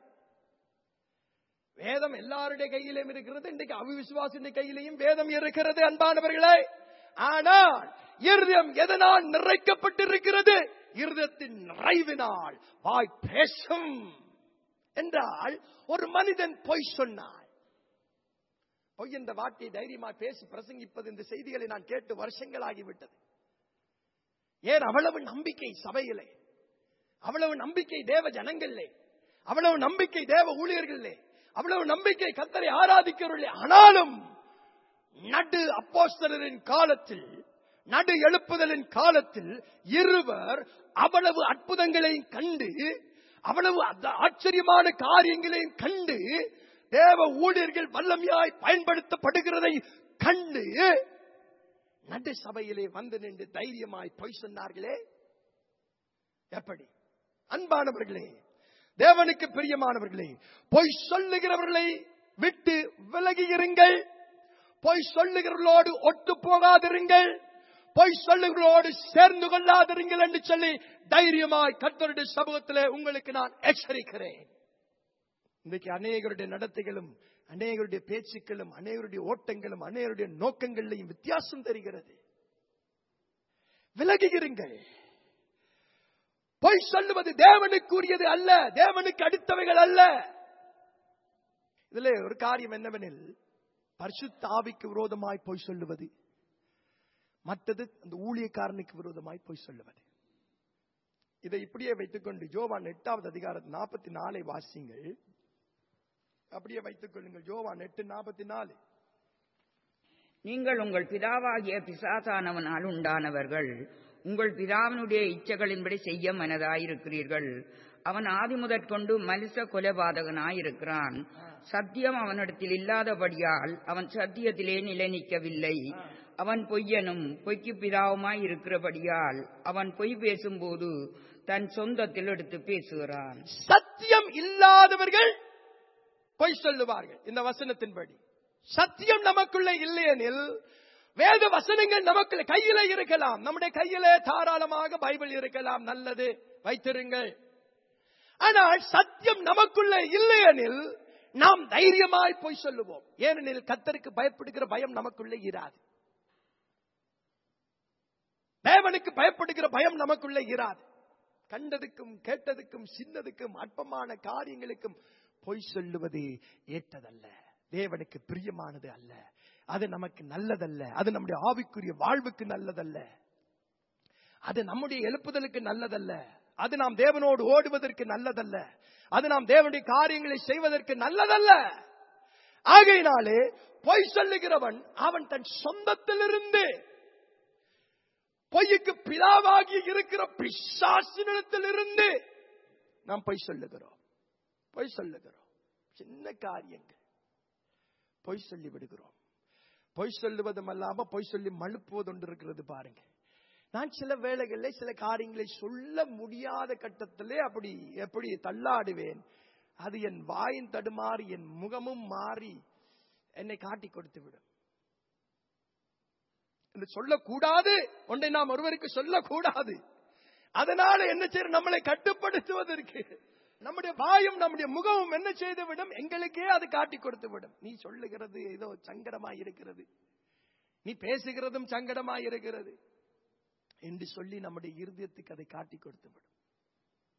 வேதம் எல்லாருடைய கையிலும் இருக்கிறது இன்றைக்கு அவிவிசுவாசின் கையிலையும் வேதம் இருக்கிறது அன்பானவர்களே ஆனால் இருதயம் எதனால் நிறைக்கப்பட்டிருக்கிறது இருதயத்தின் நிறைவினால் வாய் பேசும் என்றால் ஒரு மனிதன் பொய் சொன்னான் பொய் என்ற வார்த்தையை தைரியமாக பேசி பிரசங்கிப்பது இந்த செய்திகளை நான் கேட்டு வருஷங்களாகிவிட்டது ஏன் அவ்வளவு நம்பிக்கை சபையிலே அவ்வளவு நம்பிக்கை தேவ ஜனங்களிலே அவ்வளவு நம்பிக்கை தேவ ஊழியர்களே அவ்வளவு நம்பிக்கை கத்தரை ஆராதிக்கிறவர்களே ஆனாலும் நடு அப்போஸ்தலரின் காலத்தில் நடு எழுப்புதலின் காலத்தில் இருவர் அவ்வளவு அற்புதங்களையும் கண்டு அவ்வளவு அத- ஆச்சரியமான காரியங்களையும் கண்டு தேவ ஊழியர்கள் வல்லமையாய் பயன்படுத்தப்படுகிறதை கண்டு நடு சபையிலே வந்து நின்று தைரியமாய் பொய் சொன்னார்களே எப்படி அன்பானவர்களே தேவனுக்கு பிரியமானவர்களே பொய் சொல்லுகிறவர்களை விட்டு விலகி இருங்கள் பொய் சொல்லுகிறவர்களோடு ஒட்டு போகாதிருங்கள் பொய் சொல்லுகிறவர்களோடு சேர்ந்து கொள்ளாதிருங்கள் என்று சொல்லி தைரியமாய் கர்த்தருடைய சமூகத்திலே உங்களுக்கு நான் எச்சரிக்கிறேன் இன்றைக்கு அநேகருடைய நடத்தைகளும் அநேகருடைய பேச்சுக்களும் அநேகருடைய ஓட்டங்களும் அநேகருடைய நோக்கங்களையும் வித்தியாசம் தெரிகிறது விலகுகிறீர்கள் பொய் சொல்லுவது தேவனுக்குரியது அல்ல தேவனுக்கு அடுத்தவைகள் அல்ல இதுல ஒரு காரியம் என்னவெனில் பரிசுத்த ஆவிக்கு விரோதமாய் பொய் சொல்லுவது மற்றது அந்த ஊழியக்காரனுக்கு விரோதமாய் பொய் சொல்லுவது இதை இப்படியே வைத்துக்கொண்டு ஜோவான் எட்டாவது அதிகாரத்து நாற்பத்தி நாலை வாசிங்கள் அப்படியே வைத்துக் கொள்ளுங்கள் ஜோவான் எட்டு நாற்பத்தி நாலு நீங்கள் உங்கள் பிதாவாகிய பிசாசானவனால் உண்டானவர்கள் உங்கள் பிதாவினுடைய இச்சைகளின்படி செய்ய மனதாயிருக்கிறீர்கள் அவன் ஆதி முதற்கொண்டு மனுஷ கொலைபாதகனாயிருக்கிறான் சத்தியம் அவனிடத்தில் இல்லாதபடியால் அவன் சத்தியத்திலே நிலை நிற்கவில்லை அவன் பொய்யனும் பொய்க்கு பிதாவுமாய் இருக்கிறபடியால் அவன் பொய் பேசும்போது தன் சொந்தத்தில் எடுத்து பேசுகிறான் சத்தியம் இல்லாதவர்கள் பொய் சொல்லுவார்கள் இந்த வசனத்தின்படி சத்தியம் நமக்குள்ள இல்லையெனில் வேத வசனங்கள் நமக்குள்ள கையில இருக்கலாம் நம்முடைய கையில தாராளமாக பைபிள் இருக்கலாம் நல்லது வைத்திருங்கள் ஆனால் சத்தியம் நமக்குள்ள இல்லையெனில் நாம் தைரியமாய் பொய் சொல்லுவோம் ஏனெனில் கத்தருக்கு பயப்படுகிற பயம் நமக்குள்ள இராது தேவனுக்கு பயப்படுகிற பயம் நமக்குள்ள இராது கண்டதுக்கும் கேட்டதுக்கும் சின்னதுக்கும் அற்பமான காரியங்களுக்கும் பொய் சொல்லுவது ஏற்றதல்ல தேவனுக்கு பிரியமானது அல்ல அது நமக்கு நல்லதல்ல அது நம்முடைய ஆவிக்குரிய வாழ்வுக்கு நல்லதல்ல அது நம்முடைய எழுப்புதலுக்கு நல்லதல்ல அது நாம் தேவனோடு ஓடுவதற்கு நல்லதல்ல அது நாம் தேவனுடைய காரியங்களை செய்வதற்கு நல்லதல்ல ஆகையினாலே பொய் சொல்லுகிறவன் அவன் தன் சொந்தத்திலிருந்து பொய்யுக்கு பிதாவாகி இருக்கிற பிசாசினிடத்திலிருந்து நாம் பொய் சொல்லுகிறோம் பொய் சொல்லுகிறோம் சின்ன காரியங்கள் பொய் சொல்லி விடுகிறோம் பொய் சொல்லுவதும் அல்லாம பொய் சொல்லி மழுப்புவது ஒன்று இருக்கிறது பாருங்க நான் சில வேளைகளில் சில காரியங்களை சொல்ல முடியாத கட்டத்திலே அப்படி எப்படி தள்ளாடுவேன் அது என் வாயின் தடுமாறி என் முகமும் மாறி என்னை காட்டி கொடுத்து விடும் என்று சொல்லக்கூடாது ஒன்றை நாம் ஒருவருக்கு சொல்லக்கூடாது அதனால என்ன செய்ய நம்மளை கட்டுப்படுத்துவதற்கு நம்முடைய வாயும் நம்முடைய முகமும் என்ன செய்து விடும் எங்களுக்கே அது காட்டி கொடுத்து விடும் நீ சொல்லுகிறது ஏதோ சங்கடமாய் இருக்கிறது நீ பேசுகிறதும் சங்கடமாய் இருக்கிறது என்று சொல்லி நம்முடைய இருதயத்துக்கு அதை காட்டி கொடுத்து விடும்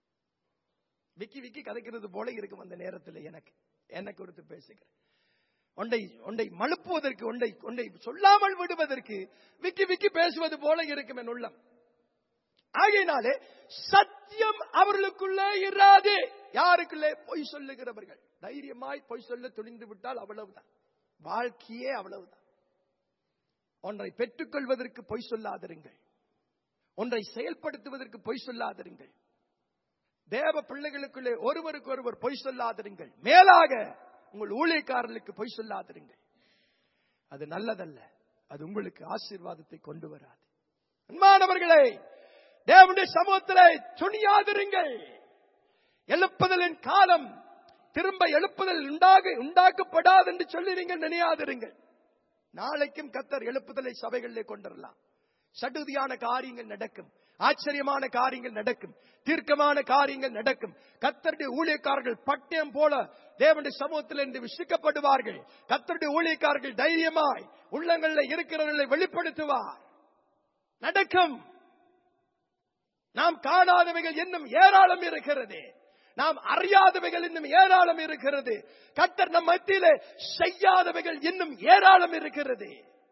விக்கி விக்கி கதைக்கிறது போல இருக்கும் அந்த நேரத்தில் எனக்கு என்ன கொடுத்து பேசுகிறேன் ஒன்றை ஒன்றை மழுப்புவதற்கு ஒன்றை ஒன்றை சொல்லாமல் விடுவதற்கு விக்கி விக்கி பேசுவது போல இருக்கும் என் உள்ளம் ஆகையினாலே சத்தியம் அவர்களுக்குள்ளே இராது யாருக்குள்ளே பொய் சொல்லுகிறவர்கள் தைரியமாய் பொய் சொல்ல துணிந்து விட்டால் அவ்வளவுதான் வாழ்க்கையே அவ்வளவுதான் ஒன்றை பெற்றுக்கொள்வதற்கு பொய் சொல்லாதிருங்கள் ஒன்றை செயல்படுத்துவதற்கு பொய் சொல்லாதிருங்கள் தேவ பிள்ளைகளுக்குள்ளே ஒருவருக்கு ஒருவர் பொய் சொல்லாதிருங்கள் மேலாக உங்கள் ஊழியக்காரர்களுக்கு பொய் சொல்லாதிருங்கள் அது நல்லதல்ல அது உங்களுக்கு ஆசீர்வாதத்தை கொண்டு வராது அன்பானவர்களே தேவனுடைய சமூகத்திலே துணியாதிருங்கள் எழுப்புதலின் காலம் திரும்ப எழுப்புதல் உண்டாக உண்டாக்கப்படாது என்று சொல்லி நீங்கள் நினையாதிருங்கள் நாளைக்கும் கத்தர் எழுப்புதலை சபைகளிலே கொண்டுவரலாம் சடுதியான காரியங்கள் நடக்கும் ஆச்சரியமான காரியங்கள் நடக்கும் தீர்க்கமான காரியங்கள் நடக்கும் கத்தருடைய ஊழியக்காரர்கள் பட்டயம் போல தேவனுடைய சமூகத்தில் இருந்து விசிக்கப்படுவார்கள் கத்தருடைய ஊழியக்காரர்கள் தைரியமாய் உள்ளங்களில் இருக்கிறவர்களை வெளிப்படுத்துவார் நடக்கும் நாம் காணாதவைகள் இன்னும் ஏராளம் இருக்கிறது நாம் அறியாதவைகள் இன்னும் ஏராளம் இருக்கிறது கத்தர் நம் மத்தியிலே செய்யாதவைகள் இன்னும் ஏராளம் இருக்கிறது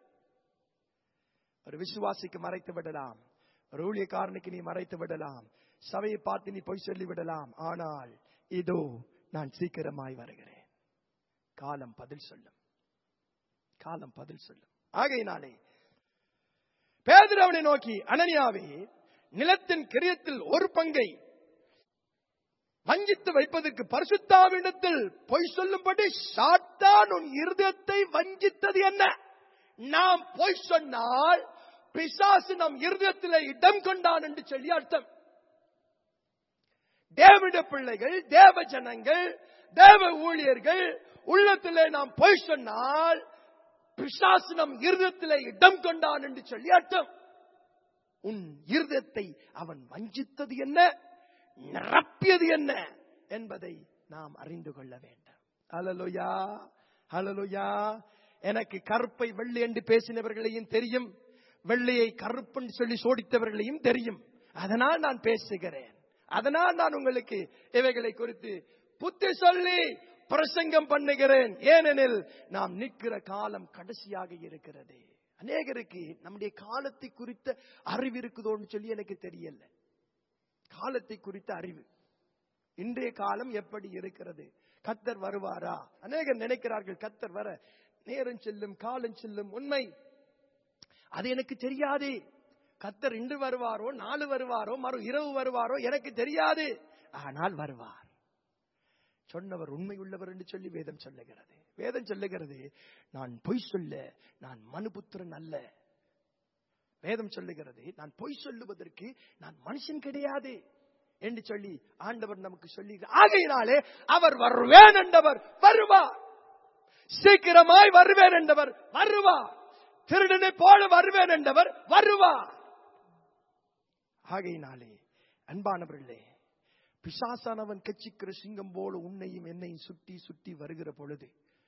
ஒரு விசுவாசிக்கு மறைத்து விடலாம் ஒரு ஊழியக்காரனுக்கு நீ மறைத்து விடலாம் சபையை பார்த்து நீ பொய் சொல்லி விடலாம் ஆனால் இதோ நான் சீக்கிரமாய் வருகிறேன் காலம் பதில் சொல்லும் காலம் பதில் சொல்லும் ஆகையினாலே பேதுரவனை நோக்கி அனனியாவே நிலத்தின் கிரியத்தில் ஒரு பங்கை வஞ்சித்து வைப்பதற்கு பரிசுத்தாவிடத்தில் பொய் சொல்லும்படி சாத்தான் உன் இருதயத்தை வஞ்சித்தது என்ன நாம் பொய் சொன்னால் பிசாசு நம் இருதயத்தில் இடம் கொண்டான் என்று சொல்லி அர்த்தம் தேவனுடைய பிள்ளைகள் தேவ ஜனங்கள் தேவ ஊழியர்கள் உள்ளத்திலே நாம் பொய் சொன்னால் பிசாசு நம் இருதயத்திலே இடம் கொண்டான் என்று சொல்லி அர்த்தம் உன் இருதயத்தை அவன் வஞ்சித்தது என்ன நிரப்பியது என்ன என்பதை நாம் அறிந்து கொள்ள வேண்டும் அலலுயா அலலுயா எனக்கு கருப்பை வெள்ளை என்று பேசினவர்களையும் தெரியும் வெள்ளையை கருப்புன்னு சொல்லி சோடித்தவர்களையும் தெரியும் அதனால் நான் பேசுகிறேன் அதனால் நான் உங்களுக்கு இவைகளை குறித்து புத்தி சொல்லி பிரசங்கம் பண்ணுகிறேன் ஏனெனில் நாம் நிற்கிற காலம் கடைசியாக இருக்கிறது அநேகருக்கு நம்முடைய காலத்தை குறித்த அறிவு இருக்குதோன்னு சொல்லி எனக்கு தெரியல காலத்தை குறித்த அறிவு இன்றைய காலம் எப்படி இருக்கிறது கத்தர் வருவாரா அநேகர் நினைக்கிறார்கள் கத்தர் வர நேரம் செல்லும் காலம் செல்லும் உண்மை அது எனக்கு தெரியாது கத்தர் இன்று வருவாரோ நாலு வருவாரோ மறு இரவு வருவாரோ எனக்கு தெரியாது ஆனால் வருவார் சொன்னவர் உண்மை உள்ளவர் என்று சொல்லி வேதம் சொல்லுகிறது வேதம் சொல்லுகிறது நான் பொய் சொல்ல நான் மனுபுத்திரன் அல்ல வேதம் சொல்லுகிறது நான் பொய் சொல்லுவதற்கு நான் மனுஷன் கிடையாது என்று சொல்லி ஆண்டவர் நமக்கு சொல்லி ஆகையினாலே அவர் வருவேன் என்றவர் வருவார் சீக்கிரமாய் வருவேன் என்றவர் வருவார் திருடனை போல வருவேன் என்றவர் வருவார் ஆகையினாலே அன்பானவர்களே பிசாசானவன் கட்சிக்கிற சிங்கம் போல உன்னையும் என்னையும் சுட்டி சுட்டி வருகிற பொழுது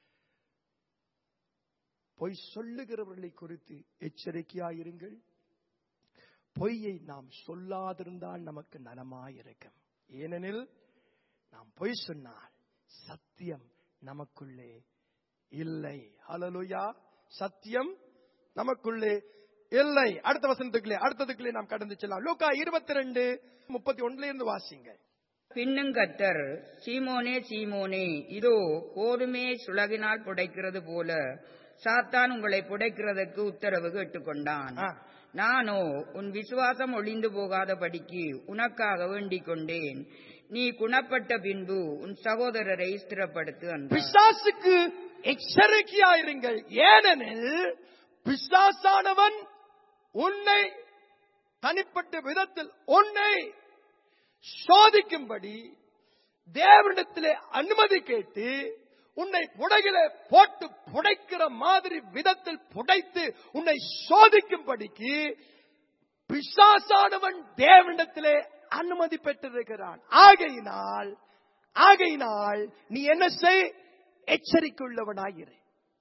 பொய் சொல்லுகிறவர்களை குறித்து எச்சரிக்கையாயிருங்கள் பொய்யை நாம் சொல்லாதிருந்தால் நமக்கு நலமாயிருக்கும் ஏனெனில் நாம் பொய் சொன்னால் சத்தியம் நமக்குள்ளே இல்லை ஹலலுயா சத்தியம் நமக்குள்ளே இல்லை அடுத்த வசனத்துக்குள்ளே அடுத்ததுக்குள்ளே நாம் கடந்து செல்லலாம் லூக்கா இருபத்தி ரெண்டு முப்பத்தி ஒன்னுல இருந்து வாசிங்க பின்னும் கத்தர் சீமோனே சீமோனே இதோ கோதுமையை சுலகினால் புடைக்கிறது போல சாத்தான் உங்களை புடைக்கிறதற்கு உத்தரவு கேட்டுக்கொண்டான் ஆ. நானோ உன் விசுவாசம் ஒளிந்து போகாதபடிக்கு உனக்காக வேண்டிக் கொண்டேன் நீ குணப்பட்ட பின்பு உன் சகோதரரை ஸ்திரப்படுத்து என்றார் பிசாசுக்கு எச்சரிக்கையாயிருங்கள் ஏனெனில் பிசாசானவன் உன்னை தனிப்பட்ட விதத்தில் உன்னை சோதிக்கும்படி தேவனிடத்திலே அனுமதி கேட்டு உன்னை புடையிலே போட்டு புடைக்கிற மாதிரி விதத்தில் புடைத்து உன்னை சோதிக்கும்படிக்கு பிசாசானவன் தேவனிடத்திலே அனுமதி பெற்றிருக்கிறான் ஆகையினால் ஆகையினால் நீ என்ன செய் எச்சரிக்கையுள்ளவனாயிரு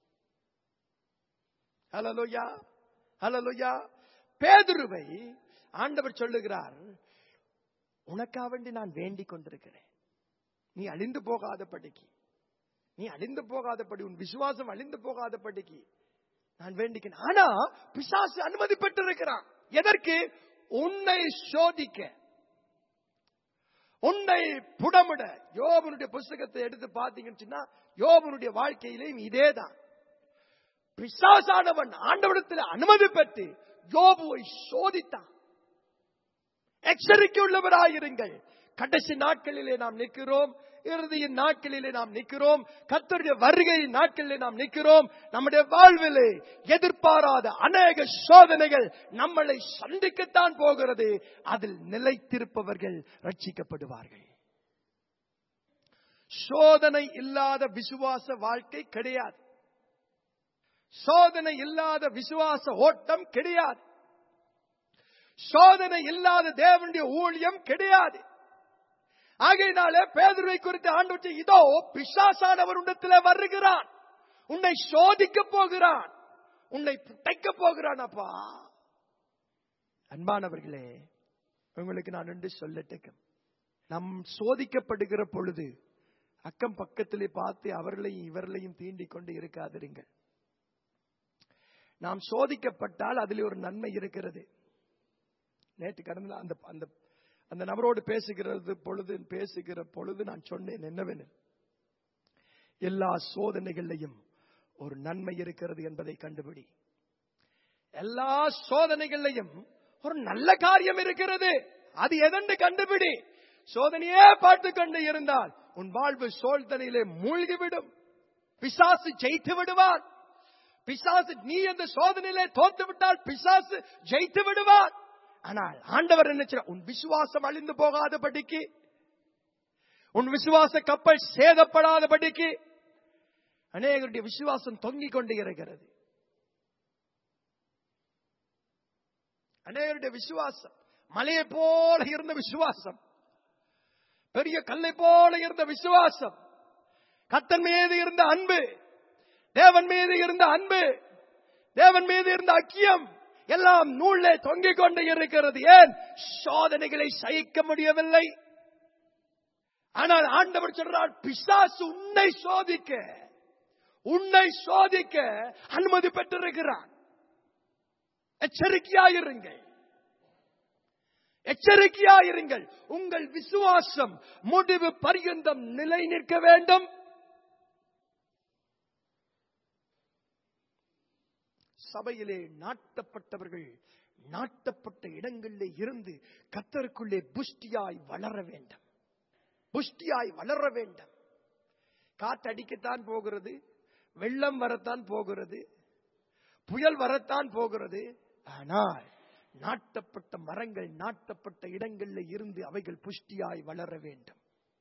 ஹலலுயா ஹலலுயா பேதுருவை ஆண்டவர் சொல்லுகிறார் உனக்கா வேண்டி நான் வேண்டிக் கொண்டிருக்கிறேன் நீ அழிந்து போகாத படிக்கு நீ அழிந்து போகாதபடி உன் விசுவாசம் அழிந்து போகாதபடிக்கு நான் வேண்டிக்கிறேன் ஆனா பிசாசு அனுமதி பெற்றிருக்கிறான் எதற்கு உன்னை சோதிக்க உன்னை புடமிட யோபனுடைய புஸ்தகத்தை எடுத்து பார்த்தீங்கன்னு சொன்னா யோபனுடைய வாழ்க்கையிலேயும் இதேதான் பிசாசானவன் ஆண்டவனத்தில் அனுமதி பெற்று யோபுவை சோதித்தான் எச்சரிக்கை உள்ளவராயிருங்கள் கடைசி நாட்களிலே நாம் நிற்கிறோம் இறுதியின் நாட்களிலே நாம் நிற்கிறோம் கத்தருடைய வருகையின் நாட்களிலே நாம் நிற்கிறோம் நம்முடைய வாழ்விலே எதிர்பாராத அநேக சோதனைகள் நம்மளை சந்திக்கத்தான் போகிறது அதில் நிலைத்திருப்பவர்கள் ரட்சிக்கப்படுவார்கள் சோதனை இல்லாத விசுவாச வாழ்க்கை கிடையாது சோதனை இல்லாத விசுவாச ஓட்டம் கிடையாது சோதனை இல்லாத தேவனுடைய ஊழியம் கிடையாது ஆகையினாலே பேதுருவை குறித்து ஆண்டு இதோ பிசாசானவர் உண்டத்திலே வருகிறான் உன்னை சோதிக்க போகிறான் உன்னை புடைக்க போகிறான் அப்பா அன்பானவர்களே உங்களுக்கு நான் என்று சொல்லட்டுக்கும் நம் சோதிக்கப்படுகிற பொழுது அக்கம் பக்கத்திலே பார்த்து அவர்களையும் இவர்களையும் தீண்டிக் கொண்டு இருக்காதிருங்கள் நாம் சோதிக்கப்பட்டால் அதில் ஒரு நன்மை இருக்கிறது நேற்று கடந்த அந்த அந்த அந்த நபரோடு பேசுகிறது பொழுது பேசுகிற பொழுது நான் சொன்னேன் என்னவெனில் எல்லா சோதனைகளிலையும் ஒரு நன்மை இருக்கிறது என்பதை கண்டுபிடி எல்லா சோதனைகளிலையும் ஒரு நல்ல காரியம் இருக்கிறது அது எதென்று கண்டுபிடி சோதனையே பார்த்து கொண்டு இருந்தால் உன் வாழ்வு சோதனையிலே மூழ்கிவிடும் பிசாசு ஜெயித்து விடுவான் பிசாசு நீ அந்த சோதனையிலே தோத்து விட்டால் பிசாசு ஜெயித்து விடுவான் ஆனால் ஆண்டவர் என்ன செய்றார்? உன் விசுவாசம் அழிந்து போகாதபடிக்கு உன் விசுவாச கப்பல் சேதப்படாதபடிக்கு அநேகருடைய விசுவாசம் தொங்கிக் கொண்டு இருக்கிறது அநேகருடைய விசுவாசம் மலையை போல இருந்த விசுவாசம் பெரிய கல்லை போல இருந்த விசுவாசம் கத்தன் மீது இருந்த அன்பு தேவன் மீது இருந்த அன்பு தேவன் மீது இருந்த அக்கியம் எல்லாம் நூலே தொங்கிக் கொண்டு இருக்கிறது ஏன் சோதனைகளை சகிக்க முடியவில்லை ஆனால் ஆண்டவர் சொல்றார் பிசாசு உன்னை சோதிக்க உன்னை சோதிக்க அனுமதி பெற்றிருக்கிறான் எச்சரிக்கையாயிருங்கள் எச்சரிக்கையாயிருங்கள் உங்கள் விசுவாசம் முடிவு பரியந்தம் நிலை நிற்க வேண்டும் சபையிலே நாட்டப்பட்டவர்கள் நாட்டப்பட்ட இடங்களிலே இருந்து கத்தருக்குள்ளே புஷ்டியாய் வளர வேண்டும் புஷ்டியாய் வளர வேண்டும் காத்தடிக்கத்தான் போகிறது வெள்ளம் வரத்தான் போகிறது புயல் வரத்தான் போகிறது ஆனால் நாட்டப்பட்ட மரங்கள் நாட்டப்பட்ட இடங்களில் இருந்து அவைகள் புஷ்டியாய் வளர வேண்டும்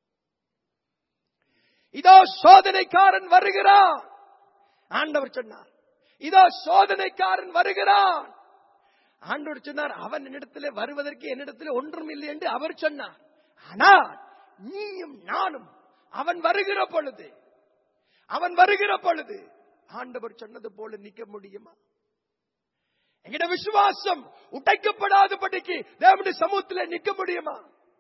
இதோ சோதனைக்காரன் வருகிறான் ஆண்டவர் சொன்னார் இதோ சோதனைக்காரன் வருகிறான் ஆண்டவர் சொன்னார் அவன் என்னிடத்திலே வருவதற்கு என்னிடத்திலே ஒன்றும் இல்லை என்று அவர் சொன்னார் ஆனால் நீயும் நானும் அவன் வருகிற பொழுது அவன் வருகிற பொழுது ஆண்டவர் சொன்னது போல நிக்க முடியுமா எங்கட விசுவாசம் உடைக்கப்படாதபடிக்கு தேவனுடைய சமூகத்தில் நிக்க முடியுமா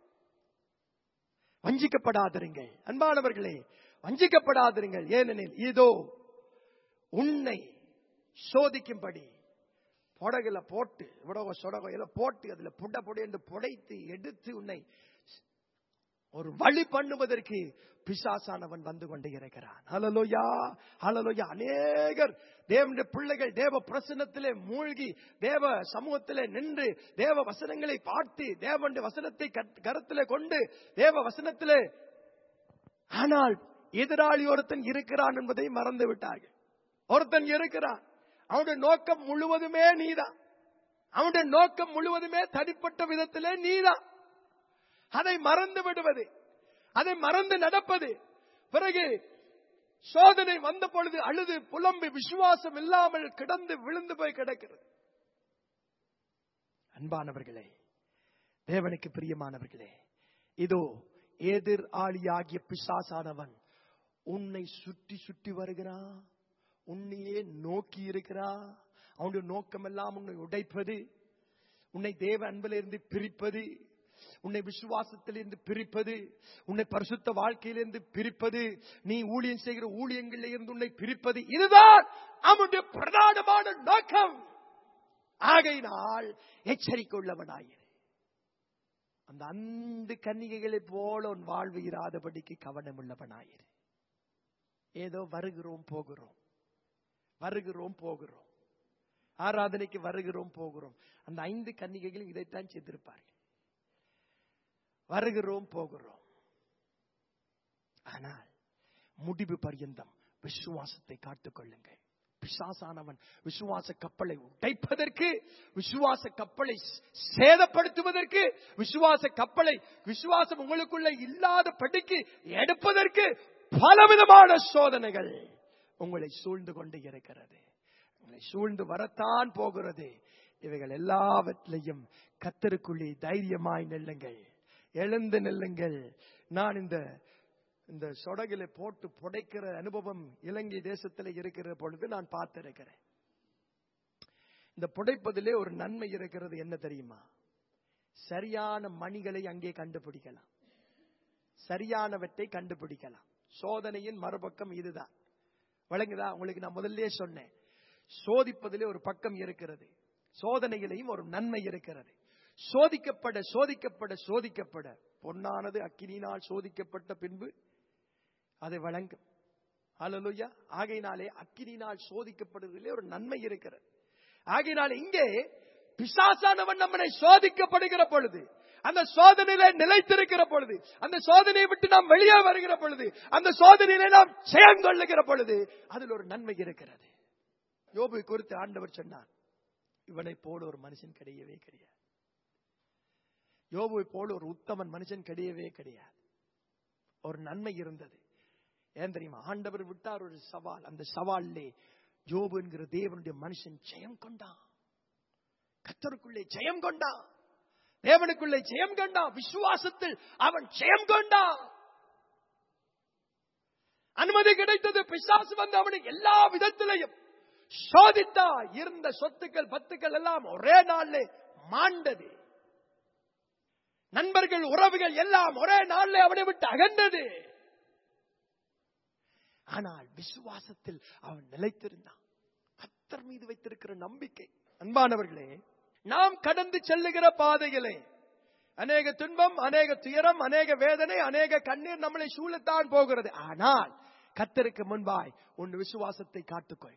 வஞ்சிக்கப்படாதிருங்கள் அன்பானவர்களே வஞ்சிக்கப்படாதிருங்கள் ஏனெனில் இதோ உன்னை சோதிக்கும்படி புடகுல போட்டு உடக சொடகோ எல்லாம் போட்டு அதுல புட புட என்று புடைத்து எடுத்து உன்னை ஒரு வழி பண்ணுவதற்கு பிசாசானவன் வந்து கொண்டே இருக்கிறான் ஹலலோயா ஹலலோயா அநேகர் தேவனுடைய பிள்ளைகள் தேவ பிரசனத்திலே மூழ்கி தேவ சமூகத்திலே நின்று தேவ வசனங்களை பார்த்து தேவனுடைய வசனத்தை கத்- கருத்திலே கொண்டு தேவ வசனத்திலே ஆனால் எதிராளி ஒருத்தன் இருக்கிறான் என்பதை மறந்து விட்டார்கள் ஒருத்தன் இருக்கிறான் அவனுடைய நோக்கம் முழுவதுமே நீதான் அவனுடைய நோக்கம் முழுவதுமே தனிப்பட்ட விதத்திலே நீதான் அதை மறந்து விடுவது அதை மறந்து நடப்பது பிறகு சோதனை வந்த பொழுது அழுது புலம்பி விசுவாசம் இல்லாமல் கிடந்து விழுந்து போய் கிடக்கிறது அன்பானவர்களே தேவனுக்கு பிரியமானவர்களே இதோ எதிர் ஆளியாகிய பிசாசானவன் உன்னை சுற்றி சுற்றி வருகிறான் உன்னையே நோக்கி இருக்கிறான் அவனுடைய நோக்கம் எல்லாம் உன்னை உடைப்பது உன்னை தேவ அன்பிலிருந்து பிரிப்பது உன்னை விசுவாசத்திலிருந்து பிரிப்பது உன்னை பரிசுத்த வாழ்க்கையிலிருந்து பிரிப்பது நீ ஊழியம் செய்கிற ஊழியங்களில் இருந்து உன்னை பிரிப்பது இதுதான் அவனுடைய பிரதானமான நோக்கம் ஆகையினால் எச்சரிக்கை உள்ளவனாயிரு அந்த அந்த கன்னிகைகளைப் போல உன் வாழ்வு இராதபடிக்கு கவனம் உள்ளவனாயிரு ஏதோ வருகிறோம் போகிறோம் வருகிறோம் போகிறோம் ஆராதனைக்கு வருகிறோம் போகிறோம் அந்த ஐந்து கன்னிகைகளும் இதைத்தான் செய்திருப்பார்கள் வருகிறோம் போகிறோம் ஆனால் முடிவு பர்யந்தம் விசுவாசத்தை காத்துக்கொள்ளுங்கள் பிசாசானவன் விசுவாச கப்பலை உடைப்பதற்கு விசுவாச கப்பலை சேதப்படுத்துவதற்கு விசுவாச கப்பலை விசுவாசம் உங்களுக்குள்ள இல்லாத படிக்கு எடுப்பதற்கு பலவிதமான சோதனைகள் உங்களை சூழ்ந்து கொண்டு இருக்கிறது உங்களை சூழ்ந்து வரத்தான் போகிறது இவைகள் எல்லாவற்றிலையும் கத்தருக்குள்ளே தைரியமாய் நெல்லுங்கள் எழுந்து நெல்லுங்கள் நான் இந்த இந்த சொடகில போட்டு புடைக்கிற அனுபவம் இலங்கை தேசத்தில் இருக்கிற பொழுது நான் பார்த்திருக்கிறேன் இந்த புடைப்பதிலே ஒரு நன்மை இருக்கிறது என்ன தெரியுமா சரியான மணிகளை அங்கே கண்டுபிடிக்கலாம் சரியானவற்றை கண்டுபிடிக்கலாம் சோதனையின் மறுபக்கம் இதுதான் வழங்குதா உங்களுக்கு நான் முதல்லயே சொன்னேன் சோதிப்பதிலே ஒரு பக்கம் இருக்கிறது சோதனையிலையும் ஒரு நன்மை இருக்கிறது சோதிக்கப்பட சோதிக்கப்பட சோதிக்கப்பட பொன்னானது அக்கினியினால் சோதிக்கப்பட்ட பின்பு அதை வழங்கும் ஹalleluya ஆகையினாலே அக்கினியினால் சோதிக்கப்படுவதிலே ஒரு நன்மை இருக்கிறது ஆகையினாலே இங்கே பிசாசானவன் நம்மனை சோதிக்கப்படுகிற பொழுது அந்த சோதனையில நிலைத்திருக்கிற பொழுது அந்த சோதனையை விட்டு நாம் வெளியே வருகிற பொழுது அந்த சோதனையில நாம் ஜெயம் கொள்ளுகிற பொழுது அதில் ஒரு நன்மை இருக்கிறது யோபு குறித்து ஆண்டவர் சொன்னார் இவனை போல ஒரு மனுஷன் கிடையவே கிடையாது யோபுவை போல ஒரு உத்தமன் மனுஷன் கிடையவே கிடையாது ஒரு நன்மை இருந்தது ஏன் தெரியுமா ஆண்டவர் விட்டார் ஒரு சவால் அந்த சவாலிலே யோபு என்கிற தேவனுடைய மனுஷன் ஜெயம் கொண்டான் கத்தருக்குள்ளே ஜெயம் கொண்டான் தேவனுக்குள்ளே ஜெயம் கொண்டான் விசுவாசத்தில் அவன் ஜெயம் கொண்டான் அனுமதி கிடைத்தது பிசாசு வந்து அவனை எல்லா விதத்திலையும் சோதித்தா இருந்த சொத்துக்கள் பத்துக்கள் எல்லாம் ஒரே நாள்ல மாண்டது நண்பர்கள் உறவுகள் எல்லாம் ஒரே நாள்ல அவனை விட்டு அகன்றது ஆனால் விசுவாசத்தில் அவன் நிலைத்திருந்தான் கத்தர் மீது வைத்திருக்கிற நம்பிக்கை அன்பானவர்களே நாம் கடந்து செல்லுகிற பாதைகளே அநேக துன்பம் அநேக துயரம் அநேக வேதனை அநேக கண்ணீர் நம்மளை சூழத்தான் போகிறது ஆனால் கத்தருக்கு முன்பாய் உன் விசுவாசத்தை காத்துக்கொள்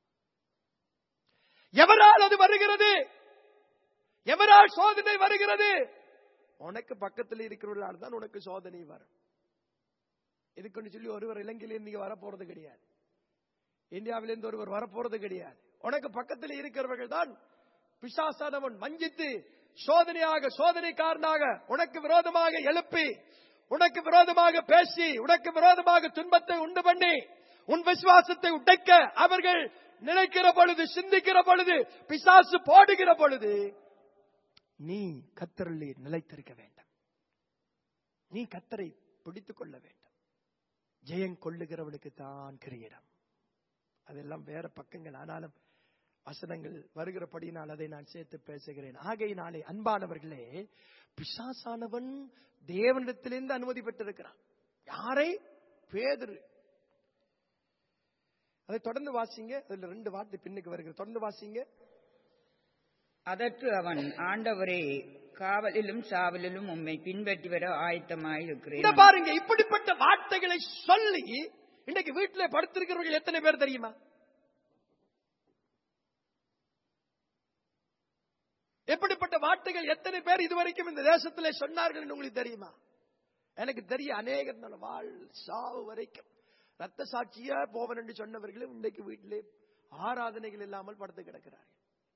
எவரால் அது வருகிறது எவரால் சோதனை வருகிறது உனக்கு பக்கத்தில் இருக்கிறவர்களால் தான் உனக்கு சோதனை வரும் இதுக்குன்னு சொல்லி ஒருவர் இலங்கையிலிருந்து இங்க வரப்போறது கிடையாது இந்தியாவிலிருந்து ஒருவர் வரப்போறது கிடையாது உனக்கு பக்கத்தில் இருக்கிறவர்கள் தான் பிசாசானவன் வஞ்சித்து சோதனையாக சோதனைக்காரனாக உனக்கு விரோதமாக எழுப்பி உனக்கு விரோதமாக பேசி உனக்கு விரோதமாக துன்பத்தை உண்டு பண்ணி உன் விசுவாசத்தை உடைக்க அவர்கள் நினைக்கிற பொழுது சிந்திக்கிற பொழுது பிசாசு போடுகிற பொழுது நீ கத்தரிலே நிலைத்திருக்க வேண்டும் நீ கத்தரை பிடித்துக் கொள்ள வேண்டும் ஜெயம் கொள்ளுகிறவனுக்கு தான் கிரீடம் அதெல்லாம் வேற பக்கங்கள் ஆனாலும் வசனங்கள் வருகிறபடினால் அதை நான் சேர்த்து பேசுகிறேன் ஆகையினாலே அன்பானவர்களே பிசாசானவன் தேவனிடத்திலிருந்து அனுமதி பெற்றிருக்கிறான் யாரை பேதுரு அதை தொடர்ந்து வாசிங்க அதுல ரெண்டு வார்த்தை பின்னுக்கு வருகிறது தொடர்ந்து வாசிங்க அதற்கு அவன் ஆண்டவரே காவலிலும் சாவலிலும் உம்மை பின்பற்றி வர இத ஆயத்தமாயிருக்கிறேன் பாருங்க இப்படிப்பட்ட வார்த்தைகளை சொல்லி இன்னைக்கு வீட்டுல படுத்திருக்கிறவர்கள் எத்தனை பேர் தெரியுமா எப்படிப்பட்ட வார்த்தைகள் எத்தனை பேர் இதுவரைக்கும் இந்த தேசத்திலே சொன்னார்கள் என்று உங்களுக்கு தெரியுமா எனக்கு தெரிய அநேகர் நான் வாழ் சாவு வரைக்கும் ரத்த சாட்சியா போவன் என்று சொன்னவர்களும் இன்றைக்கு வீட்டிலே ஆராதனைகள் இல்லாமல் படுத்து கிடக்கிறார்கள்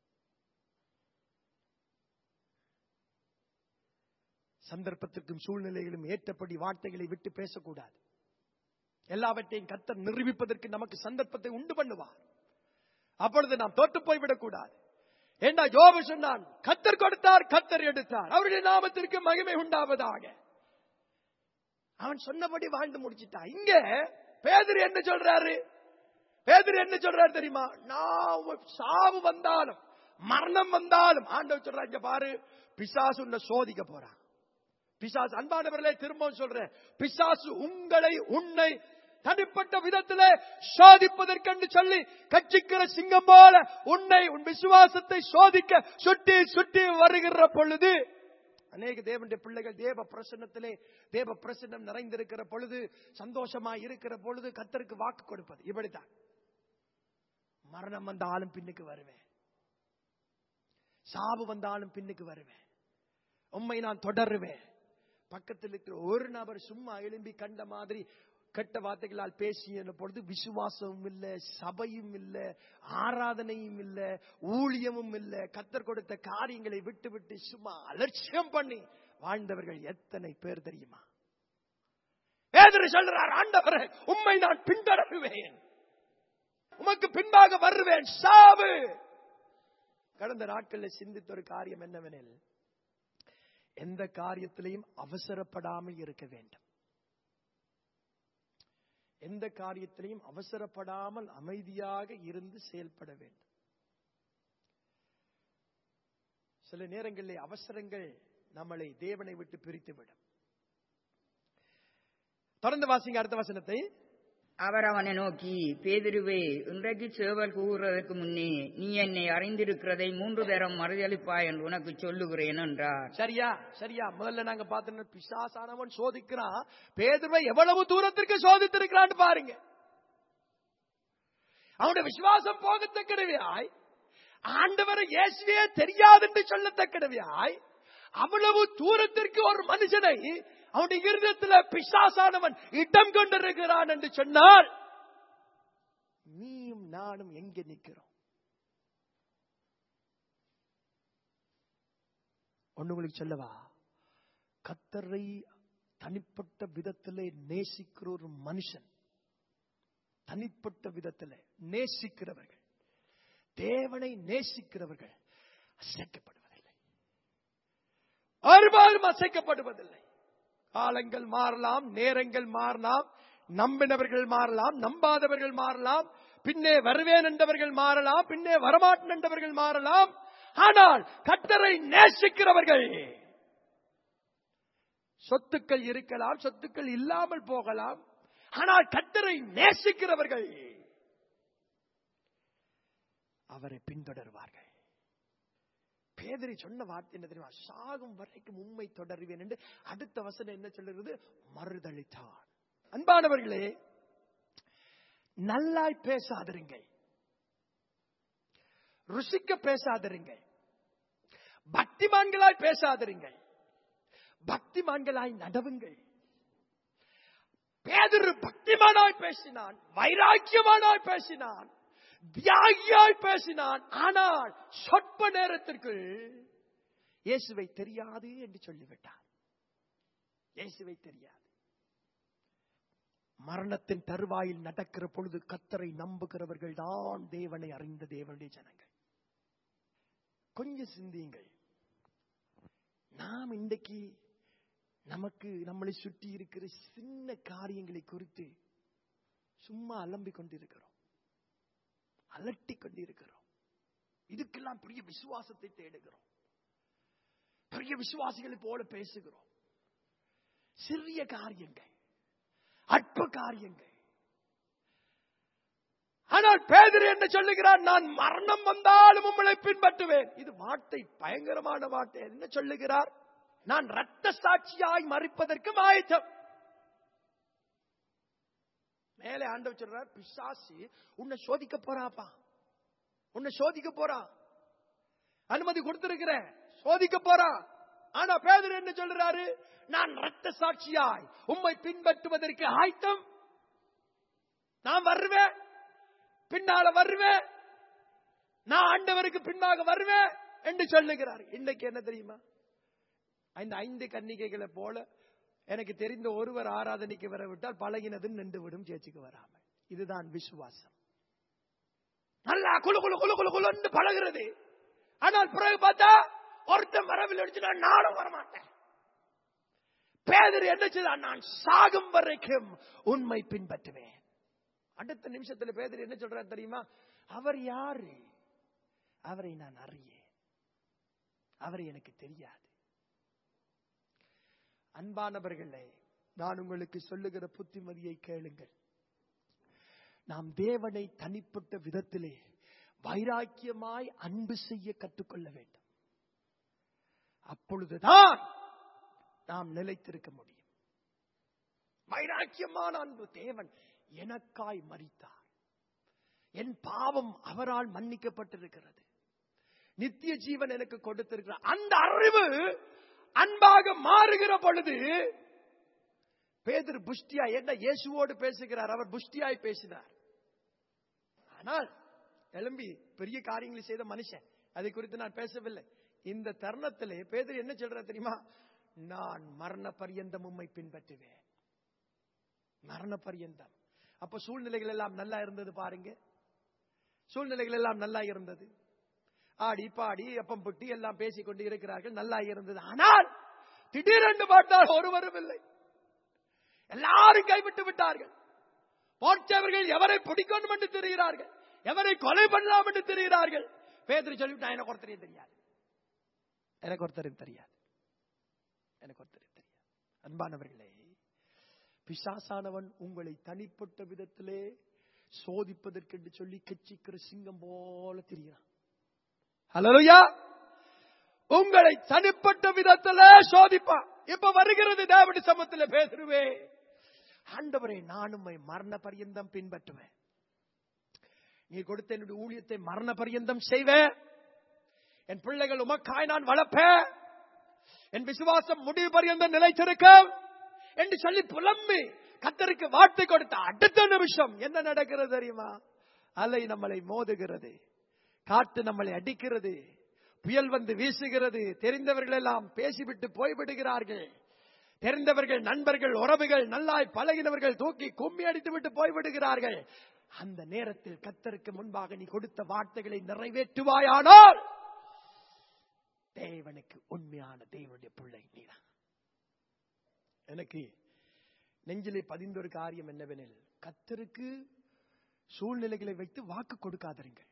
சந்தர்ப்பத்திற்கும் சூழ்நிலைகளும் ஏற்றபடி வார்த்தைகளை விட்டு பேசக்கூடாது எல்லாவற்றையும் கத்தர் நிரூபிப்பதற்கு நமக்கு சந்தர்ப்பத்தை உண்டு பண்ணுவார் அப்பொழுது நாம் தோற்று போய்விடக் கூடாது ஏண்டா யோபு சொன்னான் கத்தர் கொடுத்தார் கத்தர் எடுத்தார் அவருடைய நாமத்திற்கு மகிமை உண்டாவதாக அவன் சொன்னபடி வாழ்ந்து முடிச்சிட்டான் இங்க பேதர் என்ன சொல்றாரு பேதர் என்ன சொல்றாரு தெரியுமா நான் சாவு வந்தாலும் மரணம் வந்தாலும் ஆண்டவர் சொல்றாரு இங்க பாரு பிசாசு உன்னை சோதிக்க போறான் பிசாசு அன்பானவர்களே திரும்பவும் சொல்றேன் பிசாசு உங்களை உன்னை தனிப்பட்ட விதத்திலே சோதிப்பதற்கென்று சொல்லி கட்சிக்கிற சிங்கம் போல உன்னை உன் விசுவாசத்தை சோதிக்க சுட்டி சுட்டி வருகிற பொழுது அநேக தேவனுடைய பிள்ளைகள் தேவ பிரசன்னத்திலே தேவ பிரசன்னம் நிறைந்திருக்கிற பொழுது சந்தோஷமா இருக்கிற பொழுது கத்தருக்கு வாக்கு கொடுப்பது இப்படித்தான் மரணம் வந்தாலும் பின்னுக்கு வருவேன் சாவு வந்தாலும் பின்னுக்கு வருவேன் உண்மை நான் தொடருவேன் பக்கத்தில் இருக்கிற ஒரு நபர் சும்மா எழும்பி கண்ட மாதிரி கெட்ட வார்த்தைகளால் பேசிய பொழுது விசுவாசமும் இல்ல சபையும் இல்ல ஆராதனையும் இல்ல ஊழியமும் இல்ல கத்தர் கொடுத்த காரியங்களை விட்டு விட்டு சும்மா அலட்சியம் பண்ணி வாழ்ந்தவர்கள் எத்தனை பேர் தெரியுமா பேதரு சொல்றார் ஆண்டவரே உம்மை நான் பின்தொடருவேன் உமக்கு பின்பாக வருவேன் சாவு கடந்த நாட்களில் சிந்தித்த ஒரு காரியம் என்னவெனில் எந்த காரியத்திலையும் அவசரப்படாமல் இருக்க வேண்டும் எந்த காரியத்திலையும் அவசரப்படாமல் அமைதியாக இருந்து செயல்பட வேண்டும் சில நேரங்களில் அவசரங்கள் நம்மளை தேவனை விட்டு பிரித்துவிடும் தொடர்ந்து வாசிங்க அடுத்த வசனத்தை அவர் அவனை நோக்கி பேதிருவே இன்றைக்கு சேவல் கூறுவதற்கு முன்னே நீ என்னை அறிந்திருக்கிறதை மூன்று தரம் மறுதளிப்பாய் என்று உனக்கு சொல்லுகிறேன் என்றார் சரியா சரியா முதல்ல நாங்க பார்த்தோம் பிசாசானவன் சோதிக்கிறான் பேதுருவை எவ்வளவு தூரத்திற்கு சோதித்திருக்கிறான்னு பாருங்க அவனுடைய விசுவாசம் போகத்தக்கடவையாய் ஆண்டவரை இயேசுவே தெரியாது என்று சொல்லத்தக்கடவையாய் அவ்வளவு தூரத்திற்கு ஒரு மனுஷனை அவனுடைய இருதயத்தில் பிசாசானவன் இடம் கொண்டிருக்கிறான் என்று சொன்னால் நீயும் நானும் எங்கே நிற்கிறோம் ஒண்ணு உங்களுக்கு சொல்லவா கத்தரை தனிப்பட்ட விதத்திலே நேசிக்கிற ஒரு மனுஷன் தனிப்பட்ட விதத்திலே நேசிக்கிறவர்கள் தேவனை நேசிக்கிறவர்கள் அசைக்கப்படுவதில்லை ஒருபாலும் அசைக்கப்படுவதில்லை காலங்கள் மாறலாம் நேரங்கள் மாறலாம் நம்பினவர்கள் மாறலாம் நம்பாதவர்கள் மாறலாம் பின்னே வருவேன் என்றவர்கள் மாறலாம் பின்னே வரமாட்டேன் என்றவர்கள் மாறலாம் ஆனால் கத்தரை நேசிக்கிறவர்கள் சொத்துக்கள் இருக்கலாம் சொத்துக்கள் இல்லாமல் போகலாம் ஆனால் கத்தரை நேசிக்கிறவர்கள் அவரை பின்தொடர்வார்கள் பேதரி சொன்ன வார்த்தை என்ன தெரியுமா சாகும் வரைக்கும் உண்மை தொடருவேன் என்று அடுத்த வசனம் என்ன சொல்லுகிறது மறுதளித்தான் அன்பானவர்களே நல்லாய் பேசாதிருங்கள் ருசிக்க பேசாதிருங்கள் பக்திமான்களாய் பேசாதிருங்கள் பக்திமான்களாய் நடவுங்கள் பேதரு பக்திமானாய் பேசினான் வைராக்கியமானாய் பேசினான் தியாகியாய் பேசினான் ஆனால் சொற்ப நேரத்திற்குள் இயேசுவை தெரியாது என்று சொல்லிவிட்டான் இயேசுவை தெரியாது மரணத்தின் தருவாயில் நடக்கிற பொழுது கத்தரை நம்புகிறவர்கள் தான் தேவனை அறிந்த தேவனுடைய ஜனங்கள் கொஞ்சம் சிந்தியுங்கள் நாம் இன்றைக்கு நமக்கு நம்மளை சுற்றி இருக்கிற சின்ன காரியங்களை குறித்து சும்மா அலம்பிக் கொண்டிருக்கிறோம் அலட்டி கொண்டிருக்கிறோம் இதுக்கெல்லாம் பெரிய விசுவாசத்தை தேடுகிறோம் பெரிய விசுவாசிகளை போல பேசுகிறோம் சிறிய காரியங்கள் அற்ப காரியங்கள் ஆனால் பேதர் என்ன சொல்லுகிறார் நான் மரணம் வந்தாலும் உங்களை பின்பற்றுவேன் இது வார்த்தை பயங்கரமான வார்த்தை என்ன சொல்லுகிறார் நான் ரத்த சாட்சியாய் மறிப்பதற்கு ஆயத்தம் மேலே ஆண்டவர் சொல்றார் பிசாசு உன்னை சோதிக்க போறாப்பா உன்னை சோதிக்க போறா அனுமதி கொடுத்திருக்கிறேன் சோதிக்க போறா ஆனா பேதர் என்ன சொல்றாரு நான் ரத்த சாட்சியாய் உம்மை பின்பற்றுவதற்கு ஆயத்தம் நான் வருவேன் பின்னால வருவேன் நான் ஆண்டவருக்கு பின்னாக வருவேன் என்று சொல்லுகிறார் இன்னைக்கு என்ன தெரியுமா இந்த ஐந்து கன்னிகைகளை போல எனக்கு தெரிந்த ஒருவர் ஆராதனைக்கு வரவிட்டால் பழகினது நின்று விடும் சேச்சுக்கு வராமல் இதுதான் விசுவாசம் நல்லா குழு குழு குழு குழு குழுன்னு பழகிறது ஆனால் பிறகு பார்த்தா ஒருத்தன் வரவில் அடிச்சுனா நானும் வரமாட்டேன் பேதர் என்ன செய்தான் நான் சாகும் வரைக்கும் உண்மை பின்பற்றுவேன் அடுத்த நிமிஷத்துல பேதர் என்ன சொல்றாரு தெரியுமா அவர் யாரு அவரை நான் அறியேன் அவரை எனக்கு தெரியாது அன்பானவர்களே நான் உங்களுக்கு சொல்லுகிற புத்திமதியை கேளுங்கள் நாம் தேவனை தனிப்பட்ட விதத்திலே வைராக்கியமாய் அன்பு செய்ய கற்றுக்கொள்ள வேண்டும் அப்பொழுதுதான் நாம் நிலைத்திருக்க முடியும் வைராக்கியமான அன்பு தேவன் எனக்காய் மரித்தார் என் பாவம் அவரால் மன்னிக்கப்பட்டிருக்கிறது நித்திய ஜீவன் எனக்கு கொடுத்திருக்கிறார் அந்த அறிவு அன்பாக மாறுகிற பொழுது பேதர் புஷ்டியா என்ன இயேசுவோடு பேசுகிறார் அவர் புஷ்டியாய் பேசினார் ஆனால் எழும்பி பெரிய காரியங்களை செய்த மனுஷன் அதை குறித்து நான் பேசவில்லை இந்த தருணத்திலே பேதர் என்ன சொல்ற தெரியுமா நான் மரண பரியந்தம் உம்மை பின்பற்றுவேன் மரண பரியந்தம் அப்ப சூழ்நிலைகள் எல்லாம் நல்லா இருந்தது பாருங்க சூழ்நிலைகள் எல்லாம் நல்லா இருந்தது ஆடி பாடி அப்பம் புட்டி எல்லாம் பேசிக் கொண்டு இருக்கிறார்கள் நல்லா இருந்தது ஆனால் திடீரென்று பார்த்தால் ஒருவரும் இல்லை எல்லாரும் கைவிட்டு விட்டார்கள் போற்றவர்கள் எவரை பிடிக்கணும் என்று தெரிகிறார்கள் எவரை கொலை பண்ணலாம் என்று தெரிகிறார்கள் பேதர் சொல்லிவிட்டா எனக்கு ஒருத்தரையும் தெரியாது எனக்கு ஒருத்தரையும் தெரியாது எனக்கு ஒருத்தரையும் தெரியாது அன்பானவர்களே பிசாசானவன் உங்களை தனிப்பட்ட விதத்திலே சோதிப்பதற்கென்று சொல்லி கட்சிக்கிற சிங்கம் போல தெரிகிறான் ஹலோயா உங்களை தனிப்பட்ட விதத்திலே சோதிப்பான் இப்ப வருகிறது தேவடி சமத்துல பேசுருவே ஆண்டவரே நான் உம்மை மரண பரியந்தம் பின்பற்றுவேன் நீ கொடுத்த என்னுடைய ஊழியத்தை மரண பரியந்தம் செய்வேன் என் பிள்ளைகள் உமக்காய் நான் வளர்ப்பேன் என் விசுவாசம் முடிவு பரியந்தம் நிலைத்திருக்கும் என்று சொல்லி புலம்பி கத்தருக்கு வார்த்தை கொடுத்த அடுத்த நிமிஷம் என்ன நடக்கிறது தெரியுமா அலை நம்மளை மோதுகிறது காற்று நம்மளை அடிக்கிறது புயல் வந்து வீசுகிறது தெரிந்தவர்கள் எல்லாம் பேசிவிட்டு போய்விடுகிறார்கள் தெரிந்தவர்கள் நண்பர்கள் உறவுகள் நல்லாய் பழகினவர்கள் தூக்கி கும்மி அடித்து விட்டு போய்விடுகிறார்கள் அந்த நேரத்தில் கத்தருக்கு முன்பாக நீ கொடுத்த வார்த்தைகளை நிறைவேற்றுவாயானால் தேவனுக்கு உண்மையான தேவனுடைய பிள்ளை நீதான் எனக்கு நெஞ்சிலே பதிந்த ஒரு காரியம் என்னவெனில் கத்தருக்கு சூழ்நிலைகளை வைத்து வாக்கு கொடுக்காதருங்கள்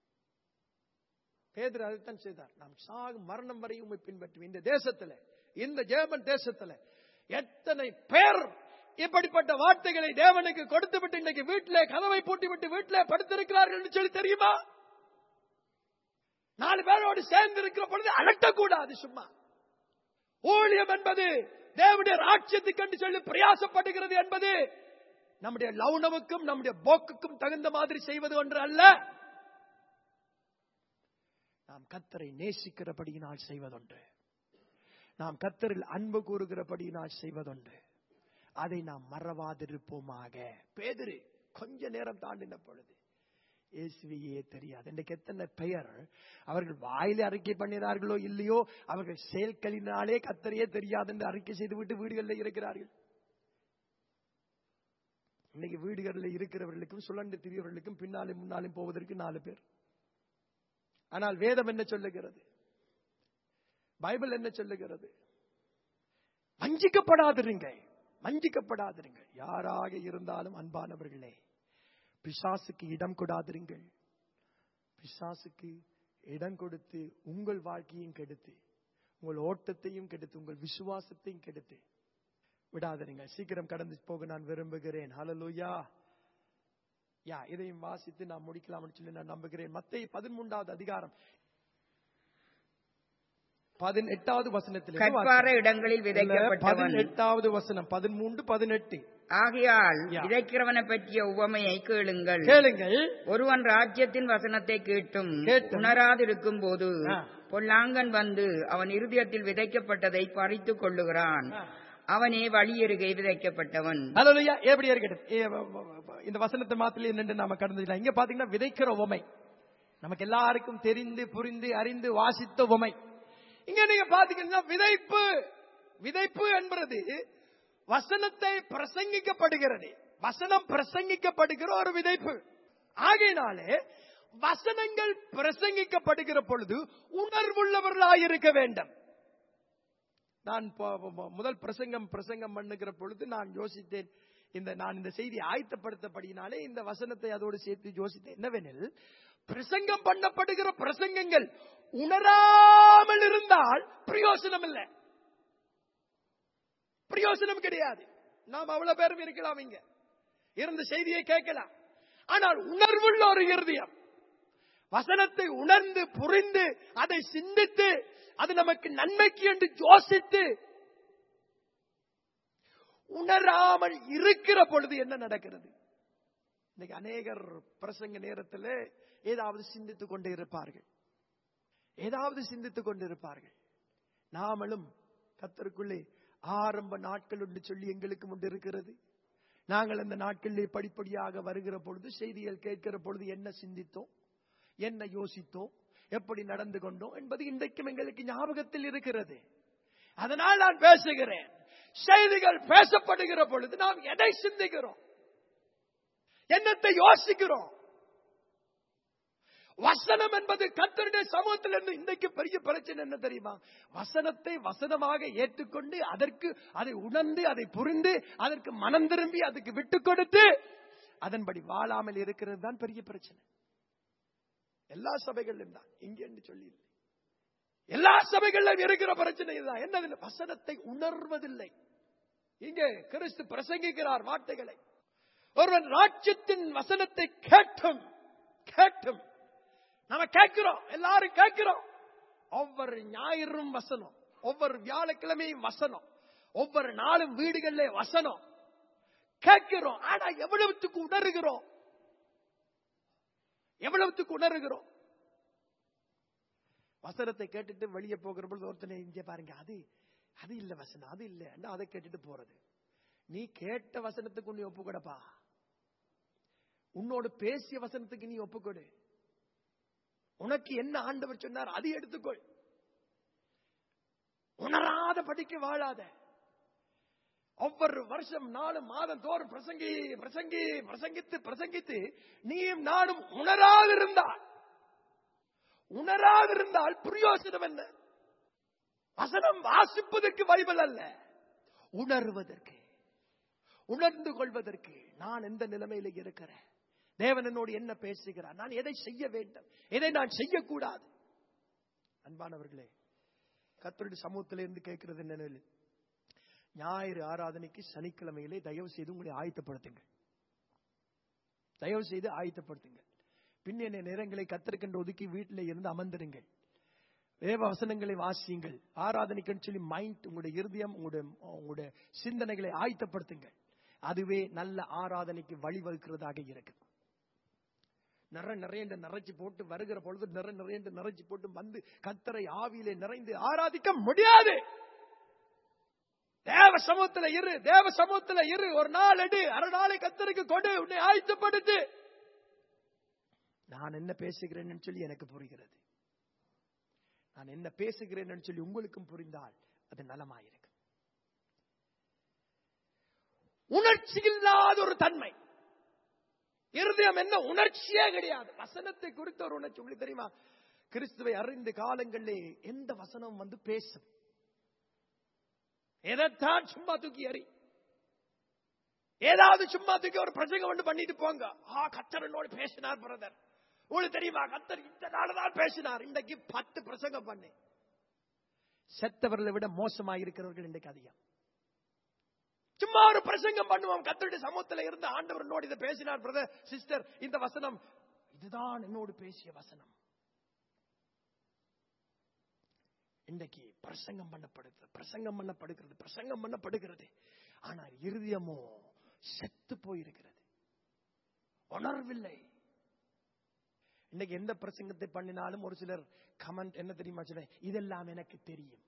பேதர் அதைத்தான் செய்தார் நாம் சாகும் மரணம் வரை உண்மை பின்பற்றுவோம் இந்த தேசத்துல இந்த ஜெர்மன் தேசத்துல எத்தனை பேர் இப்படிப்பட்ட வார்த்தைகளை தேவனுக்கு கொடுத்து விட்டு இன்னைக்கு வீட்டிலே கதவை பூட்டி விட்டு வீட்டிலே படுத்திருக்கிறார்கள் என்று சொல்லி தெரியுமா நாலு பேரோடு சேர்ந்து இருக்கிற பொழுது அலட்டக்கூடாது சும்மா ஊழியம் என்பது தேவனுடைய ராட்சியத்துக்கு என்று சொல்லி பிரயாசப்படுகிறது என்பது நம்முடைய லவுனவுக்கும் நம்முடைய போக்குக்கும் தகுந்த மாதிரி செய்வது ஒன்று அல்ல நாம் கத்தரை நேசிக்கிறபடியினால் செய்வதுண்டு நாம் கத்தரில் அன்பு கூறுகிறபடியினால் செய்வதுண்டு அதை நாம் மறவாதிருப்போமாக பேதிரு கொஞ்ச நேரம் தாண்டின பொழுது இயேசுவையே தெரியாது இன்றைக்கு எத்தனை பெயர் அவர்கள் வாயிலே அறிக்கை பண்ணினார்களோ இல்லையோ அவர்கள் செயல்களினாலே கத்தரையே தெரியாது என்று அறிக்கை செய்துவிட்டு வீடுகளில் இருக்கிறார்கள் இன்னைக்கு வீடுகளில் இருக்கிறவர்களுக்கும் சுழண்டு திரியவர்களுக்கும் பின்னாலும் முன்னாலும் போவதற்கு நாலு பேர் ஆனால் வேதம் என்ன சொல்லுகிறது பைபிள் என்ன சொல்லுகிறது வஞ்சிக்கப்படாதிருங்க வஞ்சிக்கப்படாதிருங்கள் யாராக இருந்தாலும் அன்பானவர்களே பிசாசுக்கு இடம் கொடாதிருங்கள் பிசாசுக்கு இடம் கொடுத்து உங்கள் வாழ்க்கையும் கெடுத்து உங்கள் ஓட்டத்தையும் கெடுத்து உங்கள் விசுவாசத்தையும் கெடுத்து விடாதிருங்க சீக்கிரம் கடந்து போக நான் விரும்புகிறேன் ஹலலூயா யா இதையும் வாசித்து நான் முடிக்கலாம்னு சொல்லி நான் நம்புகிறேன் மத்திய பதிமூன்றாவது அதிகாரம் பதினெட்டாவது வசனத்தில் கற்பார இடங்களில் விதைக்கப்பட்டவன் பதினெட்டாவது வசனம் பதிமூன்று பதினெட்டு ஆகையால் யா. விதைக்கிறவனை பற்றிய உவமையை கேளுங்கள் கேளுங்கள் ஒருவன் ராஜ்யத்தின் வசனத்தை கேட்டும் கேட்டும். உணராதிருக்கும் போது ஆ. பொல்லாங்கன் வந்து அவன் இருதயத்தில் விதைக்கப்பட்டதை பறித்துக் கொள்ளுகிறான் அவனே வழியருகே விதைக்கப்பட்டவன் ஹalleluya எப்படி இருக்கட்டும் ஏ, வ- வ- வ- இந்த வசனத்தை மாத்திலே நின்று நாம கடந்துக்கலாம் இங்க பாத்தீங்கன்னா விதைக்கிற உமை நமக்கு எல்லாருக்கும் தெரிந்து புரிந்து அறிந்து வாசித்த உமை இங்க நீங்க பாத்தீங்கன்னா விதைப்பு விதைப்பு என்பது வசனத்தை பிரசங்கிக்கப்படுகிறது வசனம் பிரசங்கிக்கப்படுகிற ஒரு விதைப்பு ஆகையினாலே வசனங்கள் பிரசங்கிக்கப்படுகிற பொழுது உணர்வுள்ளவர்களாயிருக்க வேண்டும் நான் ப- ப- முதல் பிரசங்கம் பிரசங்கம் பண்ணுகிற பொழுது நான் யோசித்தேன் இந்த நான் இந்த செய்தி ஆயத்தப்படுத்தப்படினாலே இந்த வசனத்தை அதோடு சேர்த்து யோசித்தேன் என்னவெனில் பிரசங்கம் பண்ணப்படுகிற பிரசங்கங்கள் உணராமல் இருந்தால் பிரயோசனம் இல்லை பிரயோசனம் கிடையாது நாம் அவ்வளவு பேரும் இருக்கலாம் இங்க இருந்த செய்தியை கேட்கலாம் ஆனால் உணர்வுள்ள ஒரு இருதயம் வசனத்தை உணர்ந்து புரிந்து அதை சிந்தித்து அது நமக்கு நன்மைக்கு என்று யோசித்து உணராமல் இருக்கிற பொழுது என்ன நடக்கிறது இன்னைக்கு அநேகர் பிரசங்க நேரத்தில் ஏதாவது சிந்தித்துக் கொண்டு இருப்பார்கள் ஏதாவது சிந்தித்துக் கொண்டு இருப்பார்கள் நாமளும் கத்தருக்குள்ளே ஆரம்ப நாட்கள் என்று சொல்லி எங்களுக்கு முன் இருக்கிறது நாங்கள் அந்த நாட்களிலே படிப்படியாக வருகிற பொழுது செய்திகள் கேட்கிற பொழுது என்ன சிந்தித்தோம் என்ன யோசித்தோம் எப்படி நடந்து கொண்டோம் என்பது இன்றைக்கும் எங்களுக்கு ஞாபகத்தில் இருக்கிறது அதனால் நான் பேசுகிறேன் செய்திகள் பேசப்படுகிற பொழுது நாம் எதை சிந்திக்கிறோம் என்னத்தை யோசிக்கிறோம் வசனம் என்பது கத்தருடைய சமூகத்தில் இருந்து இன்றைக்கு பெரிய பிரச்சனை என்ன தெரியுமா வசனத்தை வசனமாக ஏற்றுக்கொண்டு அதற்கு அதை உணர்ந்து அதை புரிந்து அதற்கு மனம் திரும்பி அதுக்கு விட்டு கொடுத்து அதன்படி வாழாமல் இருக்கிறது தான் பெரிய பிரச்சனை எல்லா சபைகளிலும் தான் இங்கே என்று சொல்லி இல்லை. எல்லா சபைகளிலும் இருக்கிற பிரச்சனை இதுதான் என்னது வசனத்தை உணர்வதில்லை இங்கே கிறிஸ்து பிரசங்கிக்கிறார் வார்த்தைகளை ஒருவன் ராட்சியத்தின் வசனத்தை கேட்டும் கேட்டும் நாம கேட்கிறோம் எல்லாரும் கேட்கிறோம் ஒவ்வொரு ஞாயிறும் வசனம் ஒவ்வொரு வியாழக்கிழமையும் வசனம் ஒவ்வொரு நாளும் வீடுகளிலே வசனம் கேட்கிறோம் ஆனா எவ்வளவுத்துக்கு உணர்கிறோம் எவ்வளவுத்துக்கு உணர்கிறோம் வசனத்தை கேட்டுட்டு வெளியே போகிற பொழுது ஒருத்தனை இங்கே பாருங்க அது அது இல்ல வசனம் அது இல்ல அதை கேட்டுட்டு போறது நீ கேட்ட வசனத்துக்கு நீ ஒப்புக்கொடப்பா உன்னோடு பேசிய வசனத்துக்கு நீ ஒப்புக்கொடு உனக்கு என்ன ஆண்டவர் சொன்னார் அதை எடுத்துக்கொள் உணராத படிக்க வாழாத ஒவ்வொரு வருஷம் நாலு மாதம் தோறும் பிரசங்கி பிரசங்கி பிரசங்கித்து பிரசங்கித்து நீயும் நானும் உணராதிருந்தால் உணராதிருந்தால் பிரயோசனம் என்ன வசனம் வாசிப்பதற்கு பைபிள் அல்ல உணர்வதற்கு உணர்ந்து கொள்வதற்கு நான் எந்த நிலைமையில இருக்கிறேன் தேவன் என்னோடு என்ன பேசுகிறார் நான் எதை செய்ய வேண்டும் எதை நான் செய்யக்கூடாது அன்பானவர்களே கத்தருடைய சமூகத்தில இருந்து கேட்கிறது என்ன ஞாயிறு ஆராதனைக்கு சனிக்கிழமையிலே தயவு செய்து உங்களை ஆயத்தப்படுத்துங்கள் தயவு செய்து ஆயத்தப்படுத்துங்கள் பின்னிய நேரங்களை கத்திருக்கின்ற ஒதுக்கி வீட்டில் இருந்து அமர்ந்திருங்கள் வேவ வசனங்களை வாசியுங்கள் ஆராதனைக்குன்னு சொல்லி மைண்ட் உங்களுடைய இருதயம் உங்களுடைய உங்களுடைய சிந்தனைகளை ஆயத்தப்படுத்துங்கள் அதுவே நல்ல ஆராதனைக்கு வழிவகுக்கிறதாக இருக்கு நிற நிறைய நிறைச்சி போட்டு வருகிற பொழுது நிற நிறைய நிறைச்சி போட்டு வந்து கத்தரை ஆவியிலே நிறைந்து ஆராதிக்க முடியாது தேவ சமூகத்துல இரு தேவ சமூகத்துல இரு ஒரு நாள் எடு அரை நாளை கத்தருக்கு கொடு உன்னை ஆயத்தப்படுத்து நான் என்ன பேசுகிறேன்னு சொல்லி எனக்கு புரிகிறது நான் என்ன பேசுகிறேன்னு சொல்லி உங்களுக்கும் புரிந்தால் அது நலமாயிருக்கு உணர்ச்சி இல்லாத ஒரு தன்மை இருதயம் என்ன உணர்ச்சியே கிடையாது வசனத்தை குறித்த ஒரு உணர்ச்சி உங்களுக்கு தெரியுமா கிறிஸ்துவை அறிந்த காலங்களிலே எந்த வசனம் வந்து பேசும் எதைத்தான் சும்மா தூக்கி எறி ஏதாவது சும்மா தூக்கி ஒரு பிரசங்கம் ஒன்று பண்ணிட்டு போங்க ஆ கத்தர் என்னோடு பேசினார் பிரதர் உங்களுக்கு தெரியுமா கத்தர் இந்த நாள் பேசினார் இன்றைக்கு பத்து பிரசங்கம் பண்ணி செத்தவர்களை விட மோசமாக இருக்கிறவர்கள் இன்றைக்கு அதிகம் சும்மா ஒரு பிரசங்கம் பண்ணுவோம் கத்தருடைய சமூகத்தில் இருந்து ஆண்டவர் என்னோடு இதை பேசினார் பிரதர் சிஸ்டர் இந்த வசனம் இதுதான் என்னோடு பேசிய வசனம் இன்றைக்கு பிரசங்கம் பண்ணப்படுகிறது பிரசங்கம் பண்ணப்படுகிறது பிரசங்கம் பண்ணப்படுகிறது ஆனால் இருதயமோ செத்து போயிருக்கிறது உணர்வில்லை இன்னைக்கு எந்த பிரசங்கத்தை பண்ணினாலும் ஒரு சிலர் கமெண்ட் என்ன தெரியுமா சொல்ல இதெல்லாம் எனக்கு தெரியும்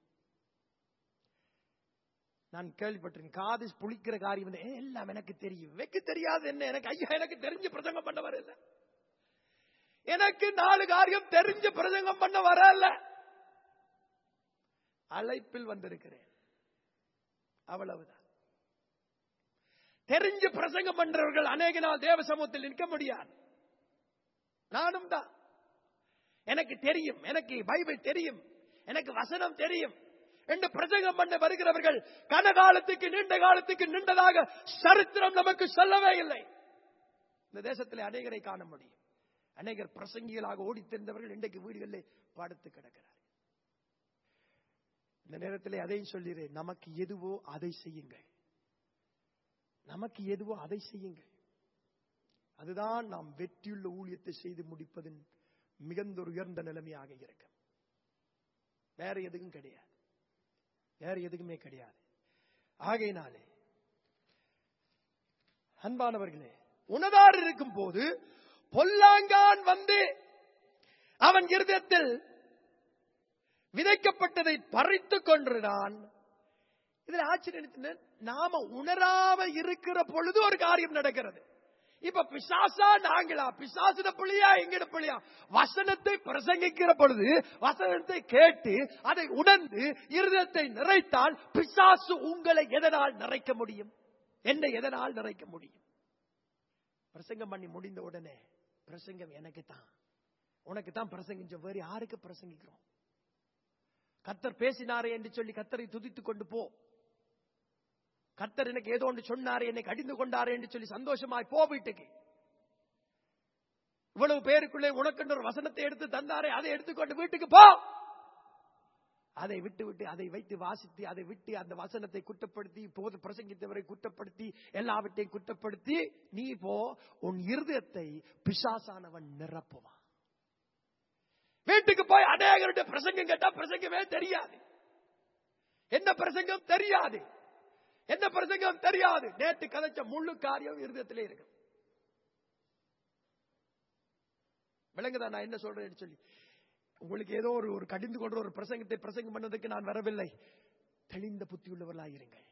நான் கேள்விப்பட்டிருக்கேன் காது புளிக்கிற காரியம் வந்து "ஏ, எல்லாம் எனக்கு தெரியும் வெக்கு தெரியாது என்ன எனக்கு ஐயா எனக்கு தெரிஞ்சு பிரசங்கம் பண்ண வரல எனக்கு நாலு காரியம் தெரிஞ்சு பிரசங்கம் பண்ண வரல அழைப்பில் வந்திருக்கிறேன் அவ்வளவுதான் தெரிஞ்சு பிரசங்கம் பண்றவர்கள் அநேக நாள் தேவ சமூகத்தில் நிற்க முடியாது நானும் தான் எனக்கு தெரியும் எனக்கு பைபிள் தெரியும் எனக்கு வசனம் தெரியும் என்று பிரசங்கம் பண்ண வருகிறவர்கள் கனகாலத்துக்கு நீண்ட காலத்துக்கு நின்றதாக சரித்திரம் நமக்கு சொல்லவே இல்லை இந்த தேசத்தில் அநேகரை காண முடியும் அநேகர் பிரசங்கிகளாக ஓடித் தெரிந்தவர்கள் இன்றைக்கு வீடுகளில் படுத்து கிடக்கிறார் இந்த நேரத்தில் அதையும் சொல்லிடுறேன் நமக்கு எதுவோ அதை செய்யுங்கள் நமக்கு எதுவோ அதை செய்யுங்கள் அதுதான் நாம் வெற்றியுள்ள ஊழியத்தை செய்து முடிப்பதின் மிகுந்த ஒரு உயர்ந்த நிலைமையாக இருக்கும் வேற எதுவும் கிடையாது வேற எதுக்குமே கிடையாது ஆகையினாலே அன்பானவர்களே உணதார் இருக்கும் போது பொல்லாங்கான் வந்து அவன் இருதயத்தில் விதைக்கப்பட்டதை பறித்துக் கொன்றான் இதுல ஆச்சரியம் நாம உணராம இருக்கிற பொழுது ஒரு காரியம் நடக்கிறது இப்ப பிசாசா நாங்களா பிசாசுட புள்ளியா எங்கட புள்ளியா வசனத்தை பிரசங்கிக்கிற பொழுது வசனத்தை கேட்டு அதை உணர்ந்து இருதயத்தை நிறைத்தால் பிசாசு உங்களை எதனால் நிறைக்க முடியும் என்னை எதனால் நிறைக்க முடியும் பிரசங்கம் பண்ணி முடிந்த உடனே பிரசங்கம் எனக்கு தான் உனக்கு தான் பிரசங்கிச்சோம் வேறு யாருக்கு பிரசங்கிக்கிறோம் கத்தர் பேசினாரே என்று சொல்லி கத்தரை துதித்துக் கொண்டு போ கத்தர் எனக்கு ஏதோ ஒன்று சொன்னாரே என்னை கடிந்து கொண்டாரே என்று சொல்லி சந்தோஷமாய் போ வீட்டுக்கு இவ்வளவு பேருக்குள்ளே உனக்கு ஒரு வசனத்தை எடுத்து தந்தாரே அதை எடுத்துக்கொண்டு வீட்டுக்கு போ அதை விட்டு விட்டு அதை வைத்து வாசித்து அதை விட்டு அந்த வசனத்தை குற்றப்படுத்தி போது பிரசங்கித்தவரை குற்றப்படுத்தி எல்லாவற்றையும் குற்றப்படுத்தி நீ போ உன் இருதயத்தை பிசாசானவன் நிரப்புவான் வீட்டுக்கு போய் அநேகருடைய பிரசங்கம் கேட்டா பிரசங்கமே தெரியாது என்ன பிரசங்கம் தெரியாது என்ன பிரசங்கம் தெரியாது நேற்று கதைச்ச முழு காரியம் இருதயத்திலே இருக்கு விளங்குதா நான் என்ன சொல்றேன்னு சொல்லி உங்களுக்கு ஏதோ ஒரு ஒரு கடிந்து கொண்ட ஒரு பிரசங்கத்தை பிரசங்கம் பண்ணதுக்கு நான் வரவில்லை தெளிந்த புத்தி உள்ளவர்களாயிருங்கள்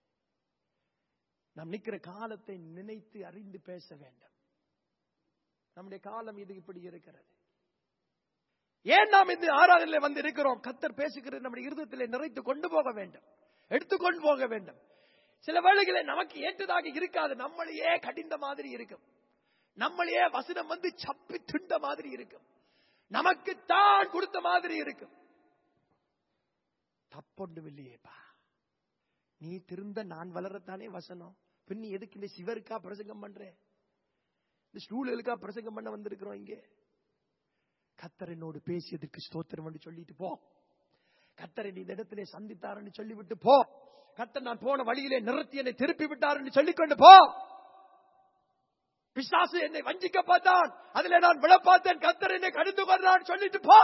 நாம் நிக்கிற காலத்தை நினைத்து அறிந்து பேச வேண்டும் நம்முடைய காலம் இது இப்படி இருக்கிறது ஏன் நாம் இந்த ஆராதனையில் வந்து இருக்கிறோம் கத்தர் பேசுகிறது நம்முடைய இருதயத்திலே நிறைத்து கொண்டு போக வேண்டும் எடுத்துக்கொண்டு போக வேண்டும் சில வேளைகளில் நமக்கு ஏற்றதாக இருக்காது நம்மளையே கடிந்த மாதிரி இருக்கும் நம்மளையே வசனம் வந்து சப்பி துண்ட மாதிரி இருக்கும் நமக்கு தான் கொடுத்த மாதிரி இருக்கும் தப்பொன்றும் இல்லையேப்பா நீ திருந்த நான் வளரத்தானே வசனம் பின் நீ எதுக்கு இந்த சிவருக்கா பிரசங்கம் பண்ற இந்த ஸ்டூலுக்கா பிரசங்கம் பண்ண வந்திருக்கிறோம் இங்கே கத்தர் என்னோடு பேசியதுக்கு ஸ்தோத்திரம் என்று சொல்லிட்டு போ கத்தரை நீ இந்த இடத்திலே சந்தித்தார்னு சொல்லிவிட்டு போ கத்தர் நான் போன வழியிலே நிறுத்தி என்னை திருப்பி விட்டார் சொல்லிக்கொண்டு போ பிசாசு என்னை வஞ்சிக்க பார்த்தான் அதிலே நான் விழ பார்த்தேன் கத்தர் என்னை கடிந்து கொண்டான் சொல்லிட்டு போ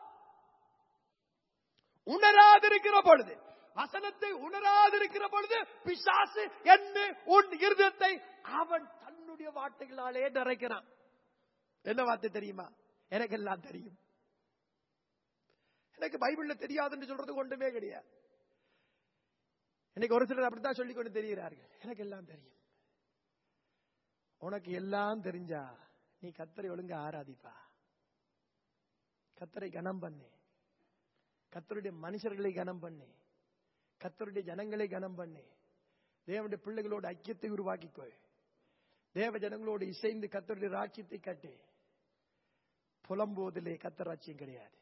உணராதிருக்கிற பொழுது வசனத்தை உணராதிருக்கிற பொழுது பிசாசு என்ன உன் இருதயத்தை அவன் தன்னுடைய வார்த்தைகளாலே நிறைக்கிறான் என்ன வார்த்தை தெரியுமா எனக்கு எல்லாம் தெரியும் எனக்கு பைபிள்ல தெரியாதுன்னு சொல்றது ஒன்றுமே கிடையாது இன்னைக்கு ஒரு சிலர் அப்படித்தான் சொல்லிக் கொண்டு தெரிகிறார்கள் எனக்கு எல்லாம் தெரியும் உனக்கு எல்லாம் தெரிஞ்சா நீ கத்தரை ஒழுங்க ஆராதிப்பா கத்தரை கனம் பண்ணு கத்தருடைய மனுஷர்களை கனம் பண்ணு கத்தருடைய ஜனங்களை கனம் பண்ணு தேவனுடைய பிள்ளைகளோட ஐக்கியத்தை உருவாக்கிக்கொள் தேவ ஜனங்களோடு இசைந்து கத்தருடைய ராட்சியத்தை கட்டு புலம்போதிலே கத்தர் ராட்சியம் கிடையாது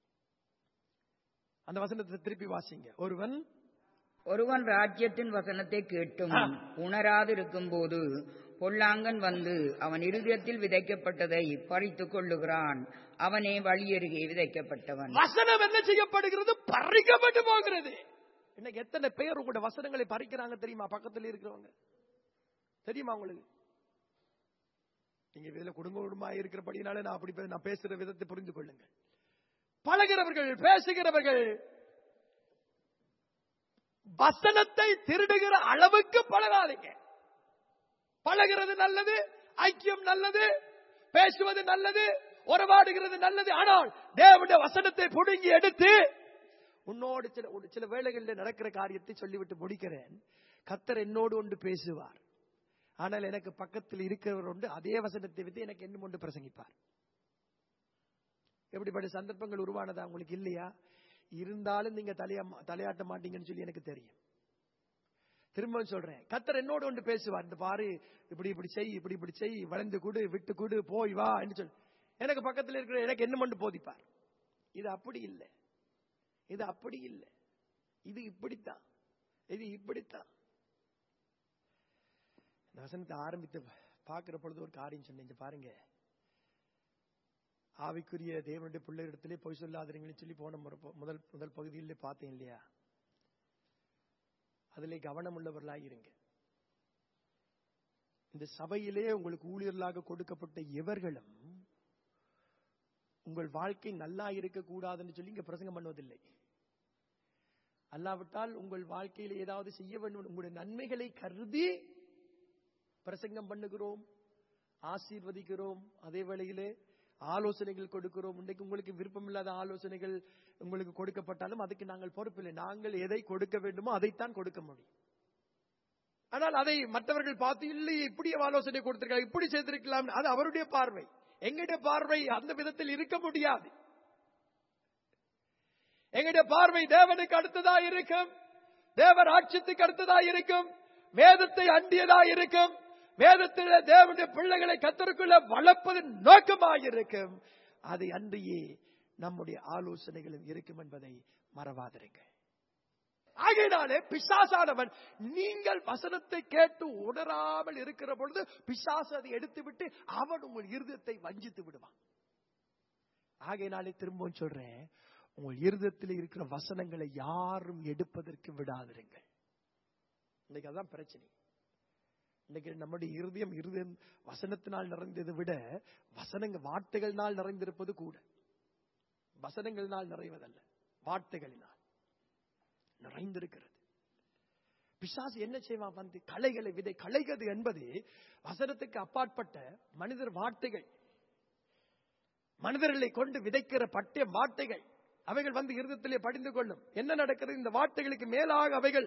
அந்த வசனத்தை திருப்பி வாசிங்க ஒருவன் ஒருவன் ராஜ்யத்தின் வசனத்தை கேட்டும் உணராதிருக்கும் போது பொல்லாங்கன் வந்து அவன் இருதயத்தில் விதைக்கப்பட்டதை பறித்துக் கொள்ளுகிறான் அவனே வழியருகே விதைக்கப்பட்டவன் வசனம் என்ன செய்யப்படுகிறது பறிக்கப்பட்டு போகிறது இன்னைக்கு எத்தனை பேர் உங்களோட வசனங்களை பறிக்கிறாங்க தெரியுமா பக்கத்துல இருக்கிறவங்க தெரியுமா உங்களுக்கு நீங்க இதுல குடும்ப குடும்பமா இருக்கிறபடினால நான் அப்படி பே- நான் பேசுற விதத்தை புரிந்து கொள்ளுங்கள் பழகிறவர்கள் பேசுகிறவர்கள் வசனத்தை திருடுகிற அளவுக்கு பழகாதீங்க பழகிறது நல்லது ஐக்கியம் நல்லது பேசுவது நல்லது உறவாடுகிறது நல்லது ஆனால் தேவனுடைய வசனத்தை புடுங்கி எடுத்து உன்னோடு சில ஒரு சில வேளைகளில் நடக்கிற காரியத்தை சொல்லிவிட்டு முடிக்கிறேன் கத்தர் என்னோடு ஒன்று பேசுவார் ஆனால் எனக்கு பக்கத்தில் இருக்கிறவர் உண்டு அதே வசனத்தை வைத்து எனக்கு இன்னும் ஒன்று பிரசங்கிப்பார் எப்படிப்பட்ட சந்தர்ப்பங்கள் உருவானதா உங்களுக்கு இல்லையா இருந்தாலும் நீங்க தலையா தலையாட்ட மாட்டீங்கன்னு சொல்லி எனக்கு தெரியும் திரும்ப சொல்றேன் கத்தர் என்னோடு ஒன்று பேசுவார் இந்த பாரு இப்படி இப்படி செய் இப்படி இப்படி செய் வளைந்து கொடு விட்டு கொடு போய் வா என்று சொல்லி எனக்கு பக்கத்தில் இருக்கிற எனக்கு என்ன மட்டும் போதிப்பார் இது அப்படி இல்லை இது அப்படி இல்லை இது இப்படித்தான் இது இப்படித்தான் இந்த வசனத்தை ஆரம்பித்து பார்க்கிற பொழுது ஒரு காரியம் சொன்னேன் இங்க பாருங்க ஆவிக்குரிய தேவனுடைய பிள்ளைகளிடத்திலே பொய் சொல்லாதீங்கன்னு சொல்லி போன முறை- முதல் முதல் பகுதியிலே பார்த்தேன் இல்லையா அதிலே கவனம் உள்ளவர்களாய் இருங்க இந்த சபையிலே உங்களுக்கு ஊழியர்களாக கொடுக்கப்பட்ட எவர்களும் உங்கள் வாழ்க்கை நல்லா இருக்கக்கூடாதுன்னு சொல்லி இங்க பிரசங்கம் பண்ணுவதில்லை அல்லாவிட்டால் உங்கள் வாழ்க்கையில் ஏதாவது செய்ய வேண்டும் உங்களுடைய நன்மைகளை கருதி பிரசங்கம் பண்ணுகிறோம் ஆசீர்வதிக்கிறோம் அதே வேளையிலே ஆலோசனைகள் கொடுக்கிறோம் இன்றைக்கு உங்களுக்கு விருப்பமில்லாத ஆலோசனைகள் உங்களுக்கு கொடுக்கப்பட்டாலும் அதுக்கு நாங்கள் பொறுப்பில்லை நாங்கள் எதை கொடுக்க வேண்டுமோ அதைத்தான் கொடுக்க முடியும் ஆனால் அதை மற்றவர்கள் பார்த்து இல்லை இப்படி ஆலோசனை கொடுத்திருக்காங்க இப்படி செய்திருக்கலாம் அது அவருடைய பார்வை எங்களுடைய பார்வை அந்த விதத்தில் இருக்க முடியாது எங்களுடைய பார்வை தேவனுக்கு அடுத்ததா இருக்கும் தேவர் ஆட்சியத்துக்கு அடுத்ததா இருக்கும் வேதத்தை அண்டியதா இருக்கும் வேதத்தில் தேவனுடைய பிள்ளைகளை கத்தருக்குள்ள வளர்ப்பது நோக்கமாக இருக்கும் அதை அன்றியே நம்முடைய ஆலோசனைகளும் இருக்கும் என்பதை மறவாதிருங்க ஆகையினாலே பிசாசானவன் நீங்கள் வசனத்தை கேட்டு உணராமல் இருக்கிற பொழுது பிசாசு அதை எடுத்துவிட்டு அவன் உங்கள் இருதயத்தை வஞ்சித்து விடுவான் ஆகையினாலே திரும்பவும் சொல்றேன் உங்கள் இருதயத்தில் இருக்கிற வசனங்களை யாரும் எடுப்பதற்கு விடாதிருங்கள் இன்னைக்கு அதான் பிரச்சனை இன்னைக்கு நம்முடைய இருதயம் இருதயம் வசனத்தினால் நிறைந்ததை விட வசனங்க வார்த்தைகளினால் நிறைந்திருப்பது கூட வசனங்களினால் நிறைவதல்ல வார்த்தைகளினால் நிறைந்திருக்கிறது பிசாசு என்ன செய்வான் வந்து கலைகளை விதை கலைகிறது என்பது வசனத்துக்கு அப்பாற்பட்ட மனிதர் வார்த்தைகள் மனிதர்களை கொண்டு விதைக்கிற பட்டிய வார்த்தைகள் அவைகள் வந்து இருதத்திலே படிந்து கொள்ளும் என்ன நடக்கிறது இந்த வார்த்தைகளுக்கு மேலாக அவைகள்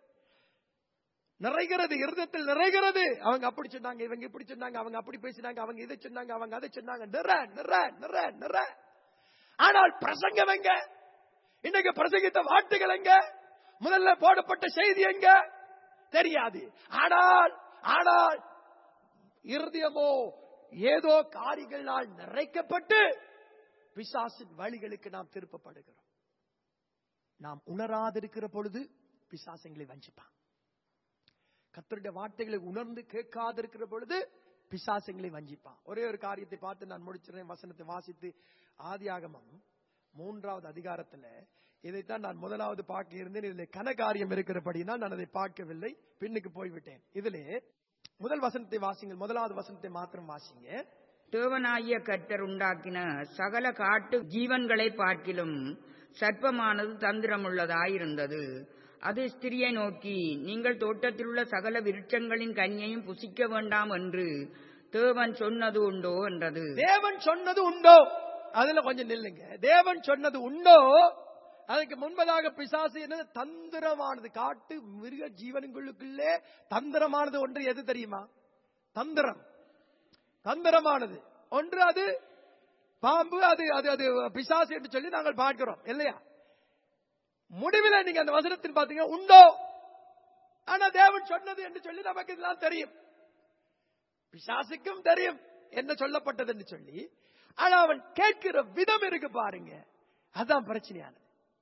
நிறைகிறது இருதத்தில் நிறைகிறது அவங்க அப்படி சொன்னாங்க இவங்க இப்படி சொன்னாங்க அவங்க அப்படி பேசினாங்க அவங்க இதை சொன்னாங்க அவங்க அதை சொன்னாங்க நிற நிற நிற நிற ஆனால் பிரசங்கம் எங்க இன்னைக்கு பிரசங்கித்த வார்த்தைகள் எங்க முதல்ல போடப்பட்ட செய்தி எங்க தெரியாது ஆனால் ஆனால் இருதயமோ ஏதோ காரியங்களால் நிறைக்கப்பட்டு பிசாசின் வழிகளுக்கு நாம் திருப்பப்படுகிறோம் நாம் உணராதிருக்கிற பொழுது பிசாசங்களை வஞ்சிப்பான் கத்தருடைய வார்த்தைகளை உணர்ந்து கேட்காதிருக்கிற பொழுது பிசாசங்களை வஞ்சிப்பான் ஒரே ஒரு காரியத்தை பார்த்து நான் முடிச்சிடறேன் வசனத்தை வாசித்து ஆதியாகமம் மூன்றாவது அதிகாரத்துல இதைத்தான் நான் முதலாவது பார்க்க இருந்தேன் இதுல கன காரியம் இருக்கிறபடினால் நான் அதை பார்க்கவில்லை பின்னுக்கு போய்விட்டேன் இதிலே முதல் வசனத்தை வாசிங்கள் முதலாவது வசனத்தை மாத்திரம் வாசிங்க தேவனாகிய கர்த்தர் உண்டாக்கின சகல காட்டு ஜீவன்களை பார்க்கிலும் சர்ப்பமானது தந்திரமுள்ளதாயிருந்தது அது ஸ்திரியை நோக்கி நீங்கள் தோட்டத்தில் உள்ள சகல விருட்சங்களின் கனியையும் புசிக்க வேண்டாம் என்று தேவன் சொன்னது உண்டோ என்றது தேவன் சொன்னது உண்டோ அதுல கொஞ்சம் நில்லுங்க தேவன் சொன்னது உண்டோ அதுக்கு முன்பதாக பிசாசு என்னது தந்திரமானது காட்டு மிருக ஜீவனுங்களுக்குள்ளே தந்திரமானது ஒன்று எது தெரியுமா தந்திரம் தந்திரமானது ஒன்று அது பாம்பு அது அது அது பிசாசு என்று சொல்லி நாங்கள் பார்க்கிறோம் இல்லையா முடிவில் நீங்க அந்த வசனத்தில் பாத்தீங்கன்னா உண்டோ ஆனா தேவன் சொன்னது என்று சொல்லி நமக்கு இதெல்லாம் தெரியும் பிசாசுக்கும் தெரியும் என்ன சொல்லப்பட்டது என்று சொல்லி ஆனா அவன் கேட்கிற விதம் இருக்கு பாருங்க அதான் பிரச்சனையானது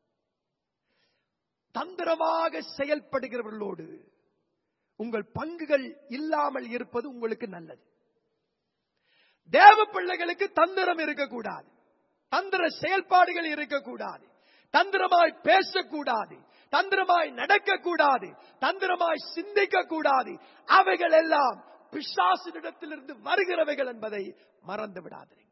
தந்திரமாக செயல்படுகிறவர்களோடு உங்கள் பங்குகள் இல்லாமல் இருப்பது உங்களுக்கு நல்லது தேவ பிள்ளைகளுக்கு தந்திரம் இருக்கக்கூடாது தந்திர செயல்பாடுகள் இருக்கக்கூடாது தந்திரமாய் பேசக்கூடாது தந்திரமாய் நடக்கக்கூடாது தந்திரமாய் சிந்திக்க கூடாது அவைகள் எல்லாம் பிசாசினிடத்திலிருந்து வருகிறவைகள் என்பதை மறந்து விடாதீங்க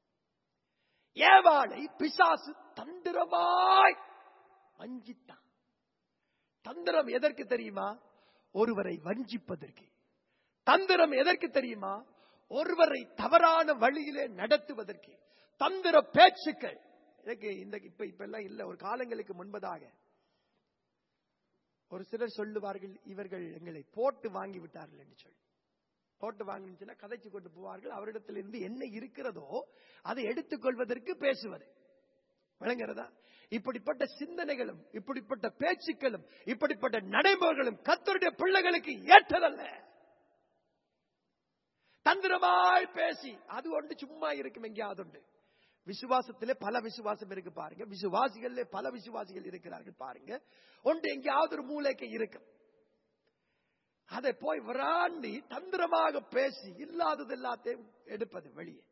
ஏவாளை பிசாசு தந்திரமாய் வஞ்சித்தான் தந்திரம் எதற்கு தெரியுமா ஒருவரை வஞ்சிப்பதற்கு தந்திரம் எதற்கு தெரியுமா ஒருவரை தவறான வழியிலே நடத்துவதற்கு தந்திர பேச்சுக்கள் எனக்கு இந்த இப்ப இப்ப எல்லாம் இல்ல ஒரு காலங்களுக்கு முன்பதாக ஒரு சிலர் சொல்லுவார்கள் இவர்கள் எங்களை போட்டு வாங்கி விட்டார்கள் என்று சொல்லி போட்டு வாங்கிச்சுன்னா கதைச்சு கொண்டு போவார்கள் அவரிடத்திலிருந்து என்ன இருக்கிறதோ அதை எடுத்துக்கொள்வதற்கு பேசுவது விளங்குறதா இப்படிப்பட்ட சிந்தனைகளும் இப்படிப்பட்ட பேச்சுக்களும் இப்படிப்பட்ட நடைமுறைகளும் கத்தருடைய பிள்ளைகளுக்கு ஏற்றதல்ல தந்திரமாய் பேசி அது ஒன்று சும்மா இருக்கும் எங்கேயாவது உண்டு விசுவாசத்திலே பல விசுவாசம் இருக்கு பாருங்க விசுவாசிகளிலே பல விசுவாசிகள் இருக்கிறார்கள் பாருங்க ஒன்று எங்கேயாவது ஒரு மூளைக்கு இருக்கும் அதை போய் விராண்டி தந்திரமாக பேசி இல்லாதது எல்லாத்தையும் எடுப்பது வெளியே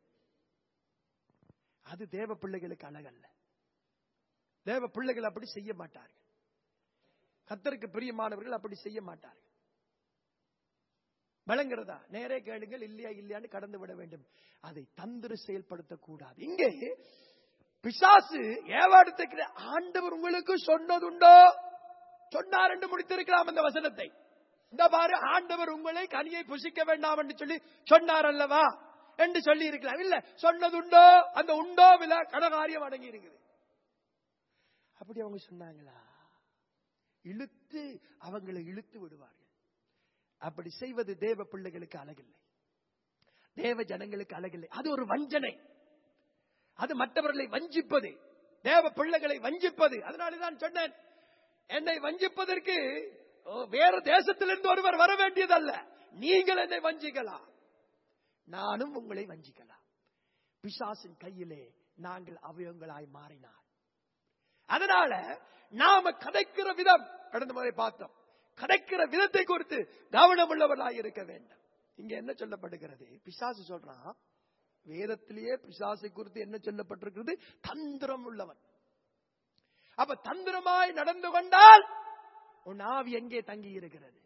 அது தேவ பிள்ளைகளுக்கு அழகல்ல தேவ பிள்ளைகள் அப்படி செய்ய மாட்டார்கள் கத்தருக்கு பிரியமானவர்கள் அப்படி செய்ய மாட்டார்கள் விளங்குறதா நேரே கேளுங்கள் இல்லையா இல்லையான்னு கடந்து விட வேண்டும் அதை தந்திர செயல்படுத்தக்கூடாது இங்கே பிசாசு ஏவாடுத்த ஆண்டவர் உங்களுக்கு சொன்னதுண்டோ சொன்னார் என்று முடித்திருக்கலாம் அந்த வசனத்தை இந்த பாரு ஆண்டவர் உங்களை கனியை புசிக்க வேண்டாம் என்று சொல்லி சொன்னார் அல்லவா என்று சொல்லி இருக்கலாம் இல்ல சொன்னதுண்டோ அந்த உண்டோ வில கனகாரியம் அடங்கி இருக்குது அப்படி அவங்க சொன்னாங்களா இழுத்து அவங்களை இழுத்து விடுவார்கள் அப்படி செய்வது தேவ பிள்ளைகளுக்கு அழகில்லை தேவ ஜனங்களுக்கு அழகில்லை அது ஒரு வஞ்சனை அது மற்றவர்களை வஞ்சிப்பது தேவ பிள்ளைகளை வஞ்சிப்பது அதனாலதான் சொன்னேன் என்னை வஞ்சிப்பதற்கு ஓ, வேறு தேசத்திலிருந்து ஒருவர் வர வேண்டியதல்ல நீங்கள் என்னை வஞ்சிக்கலாம் நானும் உங்களை வஞ்சிக்கலாம் பிசாசின் கையிலே நாங்கள் அவயவங்களாய் மாறினார் அதனால நாம கதைக்கிற விதம் கடந்த முறை பார்த்தோம் கதைக்கிற விதத்தை குறித்து கவனமுள்ளவர்களாய் இருக்க வேண்டும் இங்க என்ன சொல்லப்படுகிறது பிசாசு சொல்றான் வேதத்திலேயே பிசாசை குறித்து என்ன சொல்லப்பட்டிருக்கிறது தந்திரம் உள்ளவன் அப்ப தந்திரமாய் நடந்து கொண்டால் உன் ஆவி எங்கே தங்கி இருக்கிறது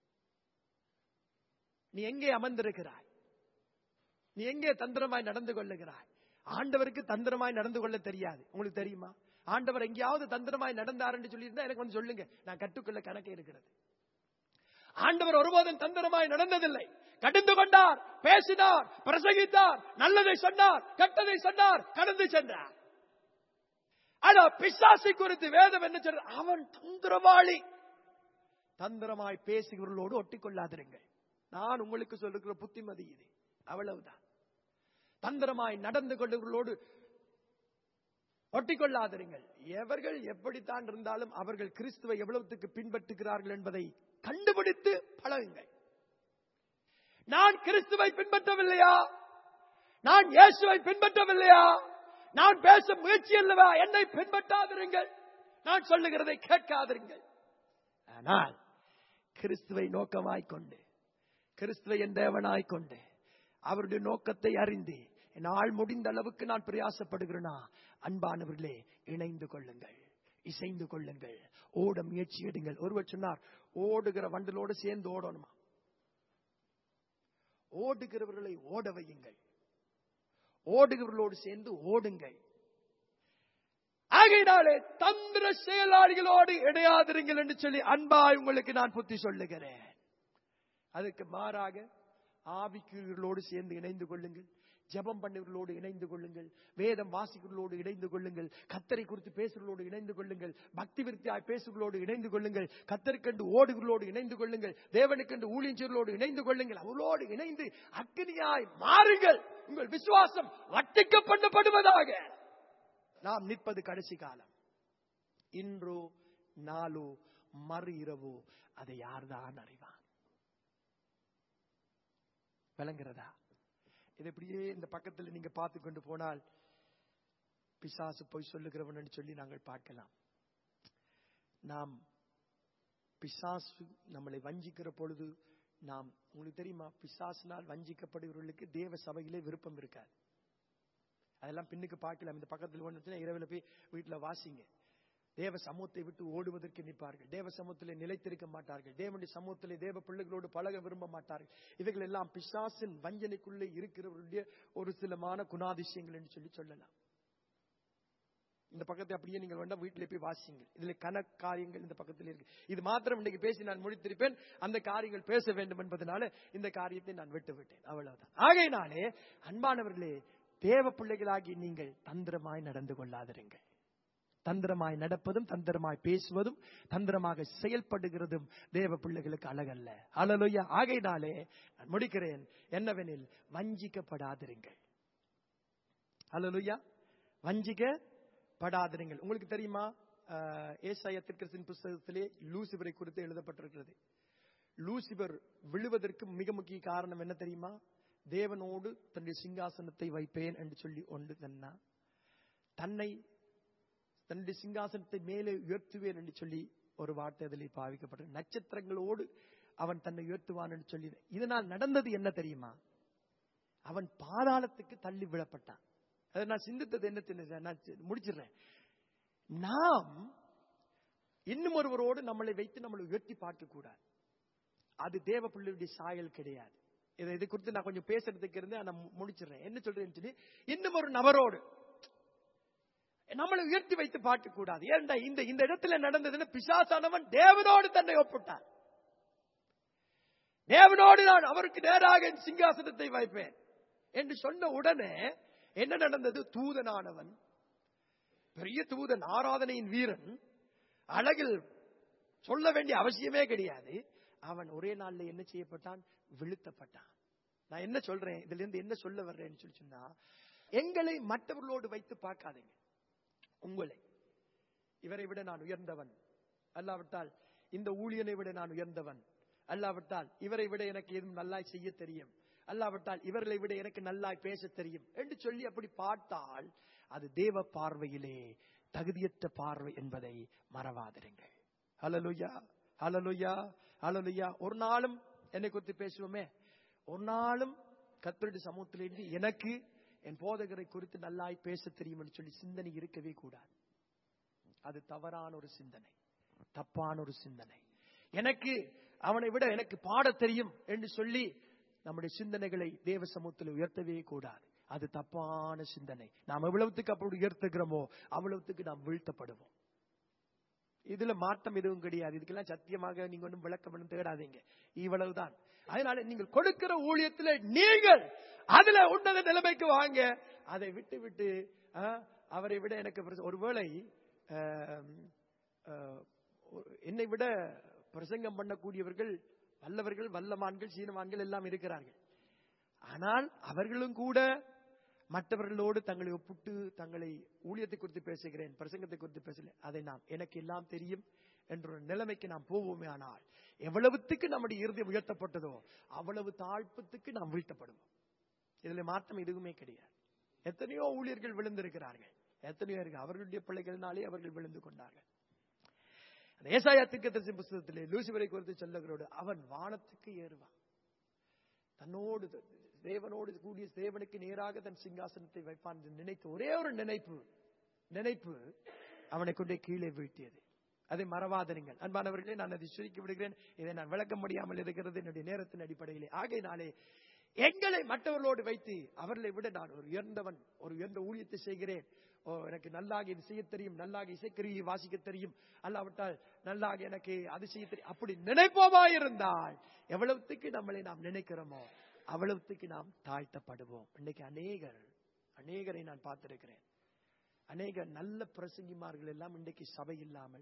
நீ எங்கே அமர்ந்திருக்கிறாய் நீ எங்கே தந்திரமாய் நடந்து கொள்ளுகிறாய் ஆண்டவருக்கு தந்திரமாய் நடந்து கொள்ள தெரியாது உங்களுக்கு தெரியுமா ஆண்டவர் எங்கேயாவது தந்திரமாய் நடந்தாருன்னு சொல்லியிருந்தா எனக்கு வந்து சொல்லுங்க நான் கட்டுக்குள்ள கணக்கு இருக்கிறது ஆண்டவர் ஒருபோதும் தந்திரமாய் நடந்ததில்லை கடிந்து கொண்டார் பேசினார் பிரசங்கித்தார் நல்லதை சொன்னார் கெட்டதை சொன்னார் கடந்து சென்றார் ஆனா பிசாசை குறித்து வேதம் என்ன சொல்ற அவன் தந்திரவாளி தந்திரமாய் பேசுகிறவர்களோடு ஒட்டிக்கொள்ளாதிருங்கள் நான் உங்களுக்கு சொல்லுகிற புத்திமதி இது அவ்வளவுதான் தந்திரமாய் நடந்து கொண்டவர்களோடு ஒட்டிக்கொள்ளாதிருங்கள் எவர்கள் எப்படித்தான் இருந்தாலும் அவர்கள் கிறிஸ்துவை எவ்வளவுக்கு பின்பற்றுகிறார்கள் என்பதை கண்டுபிடித்து பழகுங்கள் நான் கிறிஸ்துவை பின்பற்றவில்லையா நான் இயேசுவை பின்பற்றவில்லையா நான் பேச முயற்சி அல்லவா என்னை பின்பற்றாதிருங்கள் நான் சொல்லுகிறதை கேட்காதிருங்கள் ஆனால் கிறிஸ்துவை நோக்கமாய்க் கொண்டு கிறிஸ்துவை என் தேவனாய் கொண்டு அவருடைய நோக்கத்தை அறிந்து நாள் முடிந்த அளவுக்கு நான் பிரயாசப்படுகிறேனா அன்பானவர்களே இணைந்து கொள்ளுங்கள் இசைந்து கொள்ளுங்கள் ஓட முயற்சி எடுங்கள் ஒருவர் சொன்னார் ஓடுகிற வண்டலோடு சேர்ந்து ஓடணுமா ஓடுகிறவர்களை ஓட வையுங்கள் ஓடுகிறவர்களோடு சேர்ந்து ஓடுங்கள் ஆகையினாலே தந்திர செயலாளிகளோடு இணையாதிருங்கள் என்று சொல்லி அன்பாய் உங்களுக்கு நான் புத்தி சொல்லுகிறேன் அதுக்கு மாறாக ஆவிக்குரியவர்களோடு சேர்ந்து இணைந்து கொள்ளுங்கள் ஜெபம் பண்ணுவர்களோடு இணைந்து கொள்ளுங்கள் வேதம் வாசிக்கிறவர்களோடு இணைந்து கொள்ளுங்கள் கத்தரை குறித்து பேசுகிறவர்களோடு இணைந்து கொள்ளுங்கள் பக்தி விருத்தியாய் பேசுகிறவர்களோடு இணைந்து கொள்ளுங்கள் கத்தருக்கென்று ஓடுகளோடு இணைந்து கொள்ளுங்கள் தேவனுக்கென்று ஊழியர்களோடு இணைந்து கொள்ளுங்கள் அவர்களோடு இணைந்து அக்கினியாய் மாறுங்கள் உங்கள் விசுவாசம் வட்டிக்கப்படப்படுவதாக நாம் நிற்பது கடைசி காலம் இன்றோ நாளோ மறு இரவோ அதை யார்தான் அறிவான் விளங்குறதா இது இப்படியே இந்த பக்கத்தில் நீங்க பார்த்து கொண்டு போனால் பிசாசு போய் சொல்லுகிறவன் சொல்லி நாங்கள் பார்க்கலாம் நாம் பிசாசு நம்மளை வஞ்சிக்கிற பொழுது நாம் உங்களுக்கு தெரியுமா பிசாசினால் வஞ்சிக்கப்படுகிறவர்களுக்கு தேவ சபையிலே விருப்பம் இருக்காது அதெல்லாம் பின்னுக்கு பார்க்கலாம் இந்த பக்கத்தில் ஒன்று இரவில் போய் வீட்டில் வாசிங்க தேவ சமூகத்தை விட்டு ஓடுவதற்கு நிற்பார்கள் தேவ சமூகத்திலே நிலைத்திருக்க மாட்டார்கள் தேவனுடைய சமூகத்திலே தேவ பிள்ளைகளோடு பழக விரும்ப மாட்டார்கள் இவைகள் எல்லாம் பிசாசின் வஞ்சனைக்குள்ளே இருக்கிறவர்களுடைய ஒரு சிலமான குணாதிசயங்கள் என்று சொல்லி சொல்லலாம் இந்த பக்கத்தை அப்படியே நீங்கள் வேண்டாம் வீட்டிலே போய் வாசிங்க இதுல கணக்கு காரியங்கள் இந்த பக்கத்தில் இருக்கு இது மாத்திரம் இன்னைக்கு பேசி நான் முடித்திருப்பேன் அந்த காரியங்கள் பேச வேண்டும் என்பதனால இந்த காரியத்தை நான் விட்டு விட்டேன் அவ்வளவுதான் ஆகையினாலே அன்பானவர்களே தேவ பிள்ளைகளாகி நீங்கள் தந்திரமாய் நடந்து கொள்ளாதிருங்கள் தந்திரமாய் நடப்பதும் தந்திரமாய் பேசுவதும் தந்திரமாக செயல்படுகிறதும் தேவ பிள்ளைகளுக்கு அழகல்ல அழலுயா ஆகையினாலே நான் முடிக்கிறேன் என்னவெனில் வஞ்சிக்கப்படாதிருங்கள் அழலுயா வஞ்சிக்கப்படாதிருங்கள் உங்களுக்கு தெரியுமா ஏசாய திருக்கரசின் புஸ்தகத்திலே லூசிபரை குறித்து எழுதப்பட்டிருக்கிறது லூசிபர் விழுவதற்கு மிக முக்கிய காரணம் என்ன தெரியுமா தேவனோடு தன்னுடைய சிங்காசனத்தை வைப்பேன் என்று சொல்லி ஒன்று தன்னா தன்னை தன்னுடைய சிங்காசனத்தை மேலே உயர்த்துவேன் என்று சொல்லி ஒரு வார்த்தை அதில் பாவிக்கப்பட்டது நட்சத்திரங்களோடு அவன் தன்னை உயர்த்துவான் என்று சொல்லி இதனால் நடந்தது என்ன தெரியுமா அவன் பாதாளத்துக்கு தள்ளி விழப்பட்டான் அதை நான் சிந்தித்தது என்ன தெரியுது நான் முடிச்சிடுறேன் நாம் இன்னும் ஒருவரோடு நம்மளை வைத்து நம்மளை உயர்த்தி பார்க்க கூடாது அது தேவ பிள்ளையுடைய சாயல் கிடையாது இதை இது குறித்து நான் கொஞ்சம் பேசுறதுக்கு இருந்து நான் மு- முடிச்சிடுறேன் என்ன சொல்றேன்னு சொல்லி இன்னும் ஒரு நபரோடு நம்மளை உயர்த்தி வைத்து பார்க்க கூடாது ஏன்டா இந்த இந்த இடத்துல நடந்ததுன்னு பிசாசானவன் தேவனோடு தன்னை ஒப்பிட்டான் தேவனோடு நான் அவருக்கு நேராக என் சிங்காசனத்தை வைப்பேன் என்று சொன்ன உடனே என்ன நடந்தது தூதனானவன் பெரிய தூதன் ஆராதனையின் வீரன் அழகில் சொல்ல வேண்டிய அவசியமே கிடையாது அவன் ஒரே நாள்ல என்ன செய்யப்பட்டான் விழுத்தப்பட்டான் நான் என்ன சொல்றேன் இதுல இருந்து என்ன சொல்ல வர்றேன்னு சொல்லி சொன்னா எங்களை மற்றவர்களோடு வைத்து பார்க்காதீங்க உங்களை இவரை விட நான் உயர்ந்தவன் அல்லாவிட்டால் இந்த ஊழியனை விட நான் உயர்ந்தவன் அல்லாவிட்டால் இவரை விட எனக்கு எதுவும் நல்லாய் செய்ய தெரியும் அல்லாவிட்டால் இவர்களை விட எனக்கு நல்லாய் பேச தெரியும் என்று சொல்லி அப்படி பார்த்தால் அது தேவ பார்வையிலே தகுதியற்ற பார்வை என்பதை மறவாதிருங்கள் ஹலலுயா ஹலலுயா ஹலலுயா ஒரு நாளும் என்னை குறித்து பேசுவோமே ஒரு நாளும் கத்தருடைய சமூகத்திலிருந்து எனக்கு என் போதகரை குறித்து நல்லாய் பேச தெரியும் என்று சொல்லி சிந்தனை இருக்கவே கூடாது அது தவறான ஒரு சிந்தனை தப்பான ஒரு சிந்தனை எனக்கு அவனை விட எனக்கு பாட தெரியும் என்று சொல்லி நம்முடைய சிந்தனைகளை தேவ சமூகத்தில் உயர்த்தவே கூடாது அது தப்பான சிந்தனை நாம் எவ்வளவுத்துக்கு அப்படி உயர்த்துகிறோமோ அவ்வளவுத்துக்கு நாம் வீழ்த்தப்படுவோம் இதுல மாற்றம் எதுவும் கிடையாது இதுக்கெல்லாம் சத்தியமாக நீங்க ஒன்றும் விளக்கம் ஒன்றும் தேடாதீங்க இவ்வளவுதான் அதனால நீங்கள் கொடுக்கிற ஊழியத்துல நீங்கள் அதுல உன்னத நிலைமைக்கு வாங்க அதை விட்டு விட்டு ஆ, அவரை விட எனக்கு பிரச- ஒருவேளை ஆம், ஆ, ஒரு- என்னை விட பிரசங்கம் பண்ணக்கூடியவர்கள் வல்லவர்கள் வல்லமான்கள் சீனமான்கள் எல்லாம் இருக்கிறார்கள் ஆனால் அவர்களும் கூட மற்றவர்களோடு தங்களை ஒப்பிட்டு தங்களை ஊழியத்தை குறித்து பேசுகிறேன் பிரசங்கத்தை குறித்து பேசல அதை நாம் எனக்கு எல்லாம் தெரியும் என்ற ஒரு நிலைமைக்கு நாம் போவோமே ஆனால் எவ்வளவுத்துக்கு நம்முடைய இறுதியம் உயர்த்தப்பட்டதோ அவ்வளவு தாழ்ப்பத்துக்கு நாம் வீழ்த்தப்படுவோம் இதுல மாற்றம் எதுவுமே கிடையாது எத்தனையோ ஊழியர்கள் விழுந்திருக்கிறார்கள் எத்தனையோ இருக்கு அவர்களுடைய பிள்ளைகள்னாலே அவர்கள் விழுந்து கொண்டார்கள் அந்த ஏசாயா திக்கதரிசி புஸ்தகத்திலே லூசிபரை குறித்து சொல்லுகிறோடு அவன் வானத்துக்கு ஏறுவான் தன்னோடு த- தேவனோடு கூடிய தேவனுக்கு நேராக தன் சிங்காசனத்தை வைப்பான் என்று நினைத்த ஒரே ஒரு நினைப்பு நினைப்பு அவனை கொண்டே கீழே வீழ்த்தியது அதை மறவாதனுங்கள் அன்பானவர்களே நான் அதை சுருக்கி விடுகிறேன் இதை நான் விளக்க முடியாமல் இருக்கிறது என்னுடைய நேரத்தின் அடிப்படையிலே ஆகையினாலே எங்களை மற்றவர்களோடு வைத்து அவர்களை விட நான் ஒரு உயர்ந்தவன் ஒரு உயர்ந்த ஊழியத்தை செய்கிறேன் ஓ எனக்கு நல்லாக இது செய்ய தெரியும் நல்லாக இசைக்கருவியை வாசிக்க தெரியும் அல்லாவிட்டால் நல்லாக எனக்கு அது செய்ய தெரியும் அப்படி நினைப்போமா இருந்தால் எவ்வளவுத்துக்கு நம்மளை நாம் நினைக்கிறோமோ அவ்வளவுத்துக்கு நாம் தாழ்த்தப்படுவோம் இன்னைக்கு அநேகர் அநேகரை நான் பார்த்திருக்கிறேன் அநேக நல்ல பிரசங்கிமார்கள் எல்லாம் இன்றைக்கு சபை இல்லாமல்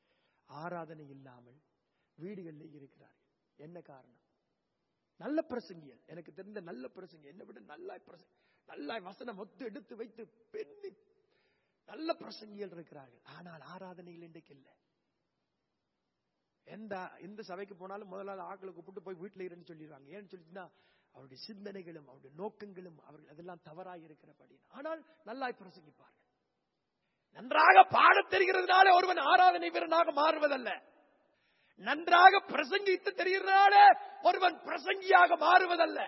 ஆராதனை இல்லாமல் வீடுகளில் இருக்கிறார்கள் என்ன காரணம் நல்ல பிரசங்கியல் எனக்கு தெரிந்த நல்ல பிரசங்கி என்னை விட நல்ல பிரசங்க நல்ல வசனம் ஒத்து எடுத்து வைத்து பெண்ணி நல்ல பிரசங்கியல் இருக்கிறார்கள் ஆனால் ஆராதனையில் இன்றைக்கு இல்லை எந்த எந்த சபைக்கு போனாலும் முதலாவது ஆக்களை கூப்பிட்டு போய் வீட்டில் இருன்னு சொல்லிடுவாங்க ஏன்னு சொல்லிச்சுன்னா அவருடைய சிந்தனைகளும் அவருடைய நோக்கங்களும் அவர்கள் அதெல்லாம் தவறாய் இருக்கிறபடி ஆனால் நல்லாய் பிரசங்கிப்பார்கள் நன்றாக பாடத் தெரிகிறதுனால ஒருவன் ஆராதனை வீரனாக மாறுவதல்ல நன்றாக பிரசங்கித்து தெரிகிறதுனால ஒருவன் பிரசங்கியாக மாறுவதல்ல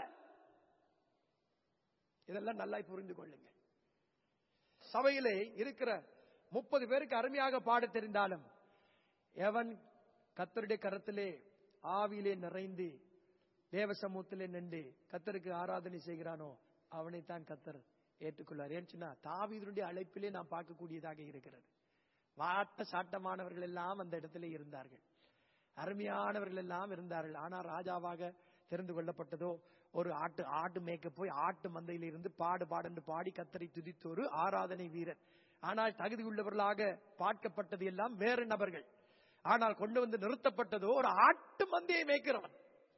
இதெல்லாம் நல்லா புரிந்து கொள்ளுங்கள் சபையிலே இருக்கிற முப்பது பேருக்கு அருமையாக பாடத் தெரிந்தாலும் எவன் கத்தருடைய கரத்திலே ஆவியிலே நிறைந்து தேவ சமூகத்திலே நின்று கத்தருக்கு ஆராதனை செய்கிறானோ அவனைத்தான் கத்தர் ஏற்றுக்கொள்வார் ஏன்னு சொன்னா தாவீதனுடைய அழைப்பிலே நாம் பார்க்கக்கூடியதாக இருக்கிறது வாட்ட சாட்டமானவர்கள் எல்லாம் அந்த இடத்திலே இருந்தார்கள் அருமையானவர்கள் எல்லாம் இருந்தார்கள் ஆனால் ராஜாவாக தெரிந்து கொள்ளப்பட்டதோ ஒரு ஆட்டு ஆட்டு மேய்க்க போய் ஆட்டு மந்தையில் இருந்து பாடு பாடென்று பாடி கத்தரை துதித்த ஒரு ஆராதனை வீரர் ஆனால் தகுதி உள்ளவர்களாக பார்க்கப்பட்டது எல்லாம் வேறு நபர்கள் ஆனால் கொண்டு வந்து நிறுத்தப்பட்டதோ ஒரு ஆட்டு மந்தையை மேய்க்கிறவன்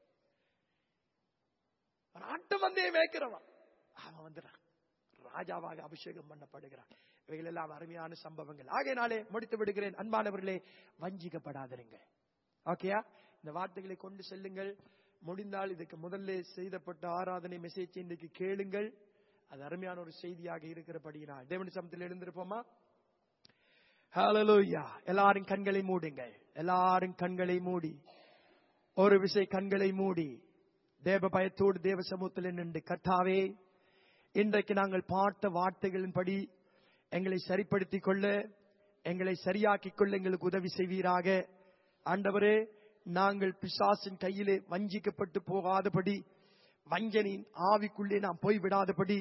ஒரு ஆட்டு மந்தையை மேய்க்கிறவன் அவன் வந்துடுறான் ராஜாவாக அபிஷேகம் பண்ணப்படுகிறான் இவைகள் எல்லாம் அருமையான சம்பவங்கள் ஆகையினாலே முடித்து விடுகிறேன் அன்பானவர்களே வஞ்சிக்கப்படாதிருங்கள் ஓகேயா இந்த வார்த்தைகளை கொண்டு செல்லுங்கள் முடிந்தால் இதுக்கு முதல்ல செய்தப்பட்ட ஆராதனை மெசேஜ் இன்றைக்கு கேளுங்கள் அது அருமையான ஒரு செய்தியாக இருக்கிறபடியினால் தேவனுடைய சமத்தில் எழுந்திருப்போமா ஹalleluya எல்லாரும் கண்களை மூடுங்கள் எல்லாரும் கண்களை மூடி ஒரு விசை கண்களை மூடி தேவ பயத்தோடு தேவ சமூகத்தில் நின்று கர்த்தாவே இன்றைக்கு நாங்கள் பார்த்த வார்த்தைகளின்படி எங்களை சரிப்படுத்திக் கொள்ள எங்களை சரியாக்கிக் கொள்ள எங்களுக்கு உதவி செய்வீராக ஆண்டவரே நாங்கள் பிசாசின் கையிலே வஞ்சிக்கப்பட்டு போகாதபடி வஞ்சனின் ஆவிக்குள்ளே நாம் போய்விடாதபடி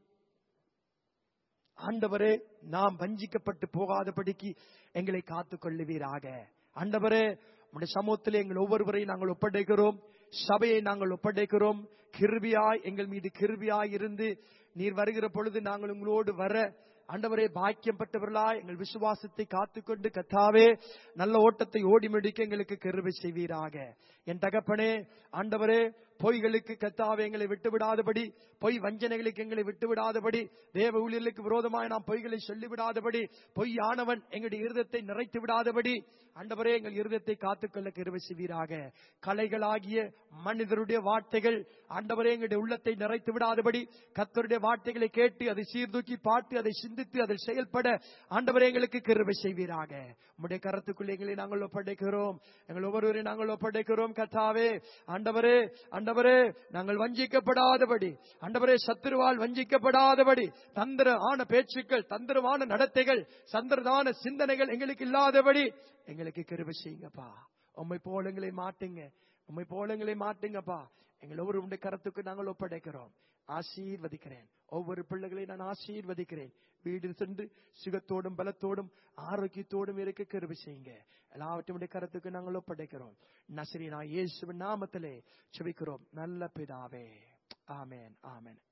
ஆண்டவரே நாம் வஞ்சிக்கப்பட்டு போகாதபடிக்கு எங்களை காத்துக் கொள்ளுவீராக ஆண்டவரே உடைய சமூகத்தில் எங்கள் ஒவ்வொருவரையும் நாங்கள் ஒப்படைக்கிறோம் சபையை நாங்கள் ஒப்படைக்கிறோம் கிருபியாய் எங்கள் மீது கிருபியாய் இருந்து நீர் வருகிற பொழுது நாங்கள் உங்களோடு வர ஆண்டவரே பாக்கியம் பெற்றவர்களாய் எங்கள் விசுவாசத்தை காத்துக்கொண்டு கத்தாவே நல்ல ஓட்டத்தை ஓடி முடிக்க எங்களுக்கு கிருபை செய்வீராக என் தகப்பனே ஆண்டவரே பொய்களுக்கு கத்தாவே எங்களை விட்டு விடாதபடி பொய் வஞ்சனைகளுக்கு எங்களை விட்டு விடாதபடி தேவ ஊழியர்களுக்கு விரோதமாய் நாம் பொய்களை சொல்லிவிடாதபடி பொய்யானவன் எங்களுடைய இருதத்தை நிறைத்து விடாதபடி ஆண்டவரே எங்கள் இருதத்தை காத்துக்கொள்ள கிருபை செய்வீராக கலைகளாகிய மனிதருடைய வார்த்தைகள் ஆண்டவரே எங்களுடைய உள்ளத்தை நிறைத்து விடாதபடி கத்தருடைய வார்த்தைகளை கேட்டு அதை சீர்தூக்கி பார்த்து அதை சிந்தித்து அதில் செயல்பட ஆண்டவரே எங்களுக்கு கிருபை செய்வீராக உம்முடைய கரத்துக்குள்ளே எங்களை நாங்கள் ஒப்படைக்கிறோம் எங்கள் ஒவ்வொருவரையும் நாங்கள் ஒப்படைக்கிறோம் கத்தாவே ஆண்டவரே ஆண்டவரே நாங்கள் வஞ்சிக்கப்படாதபடி ஆண்டவரே சத்துருவால் வஞ்சிக்கப்படாதபடி தந்திர ஆன பேச்சுக்கள் தந்திரமான நடத்தைகள் சந்திரதான சிந்தனைகள் எங்களுக்கு இல்லாதபடி எங்களுக்கு கிருபை செய்யுங்கப்பா உம்மை போல எங்களை மாட்டுங்க உம்மை போல எங்களை மாட்டுங்கப்பா எங்கள் ஒவ்வொரு உடைய கரத்துக்கு நாங்கள் ஒப்படைக்கிறோம் ஆசீர்வதிக்கிறேன் ஒவ்வொரு பிள்ளைகளை நான் ஆசீர்வதிக்கிறேன் வீடு சென்று சுகத்தோடும் பலத்தோடும் ஆரோக்கியத்தோடும் இருக்க கிருபை செய்யுங்க எல்லாவற்றையும் உடைய கரத்துக்கு நாங்கள் ஒப்படைக்கிறோம் நசரி நான் இயேசுவின் நாமத்திலே செபிக்கிறோம் நல்ல பிதாவே ஆமென் ஆமென்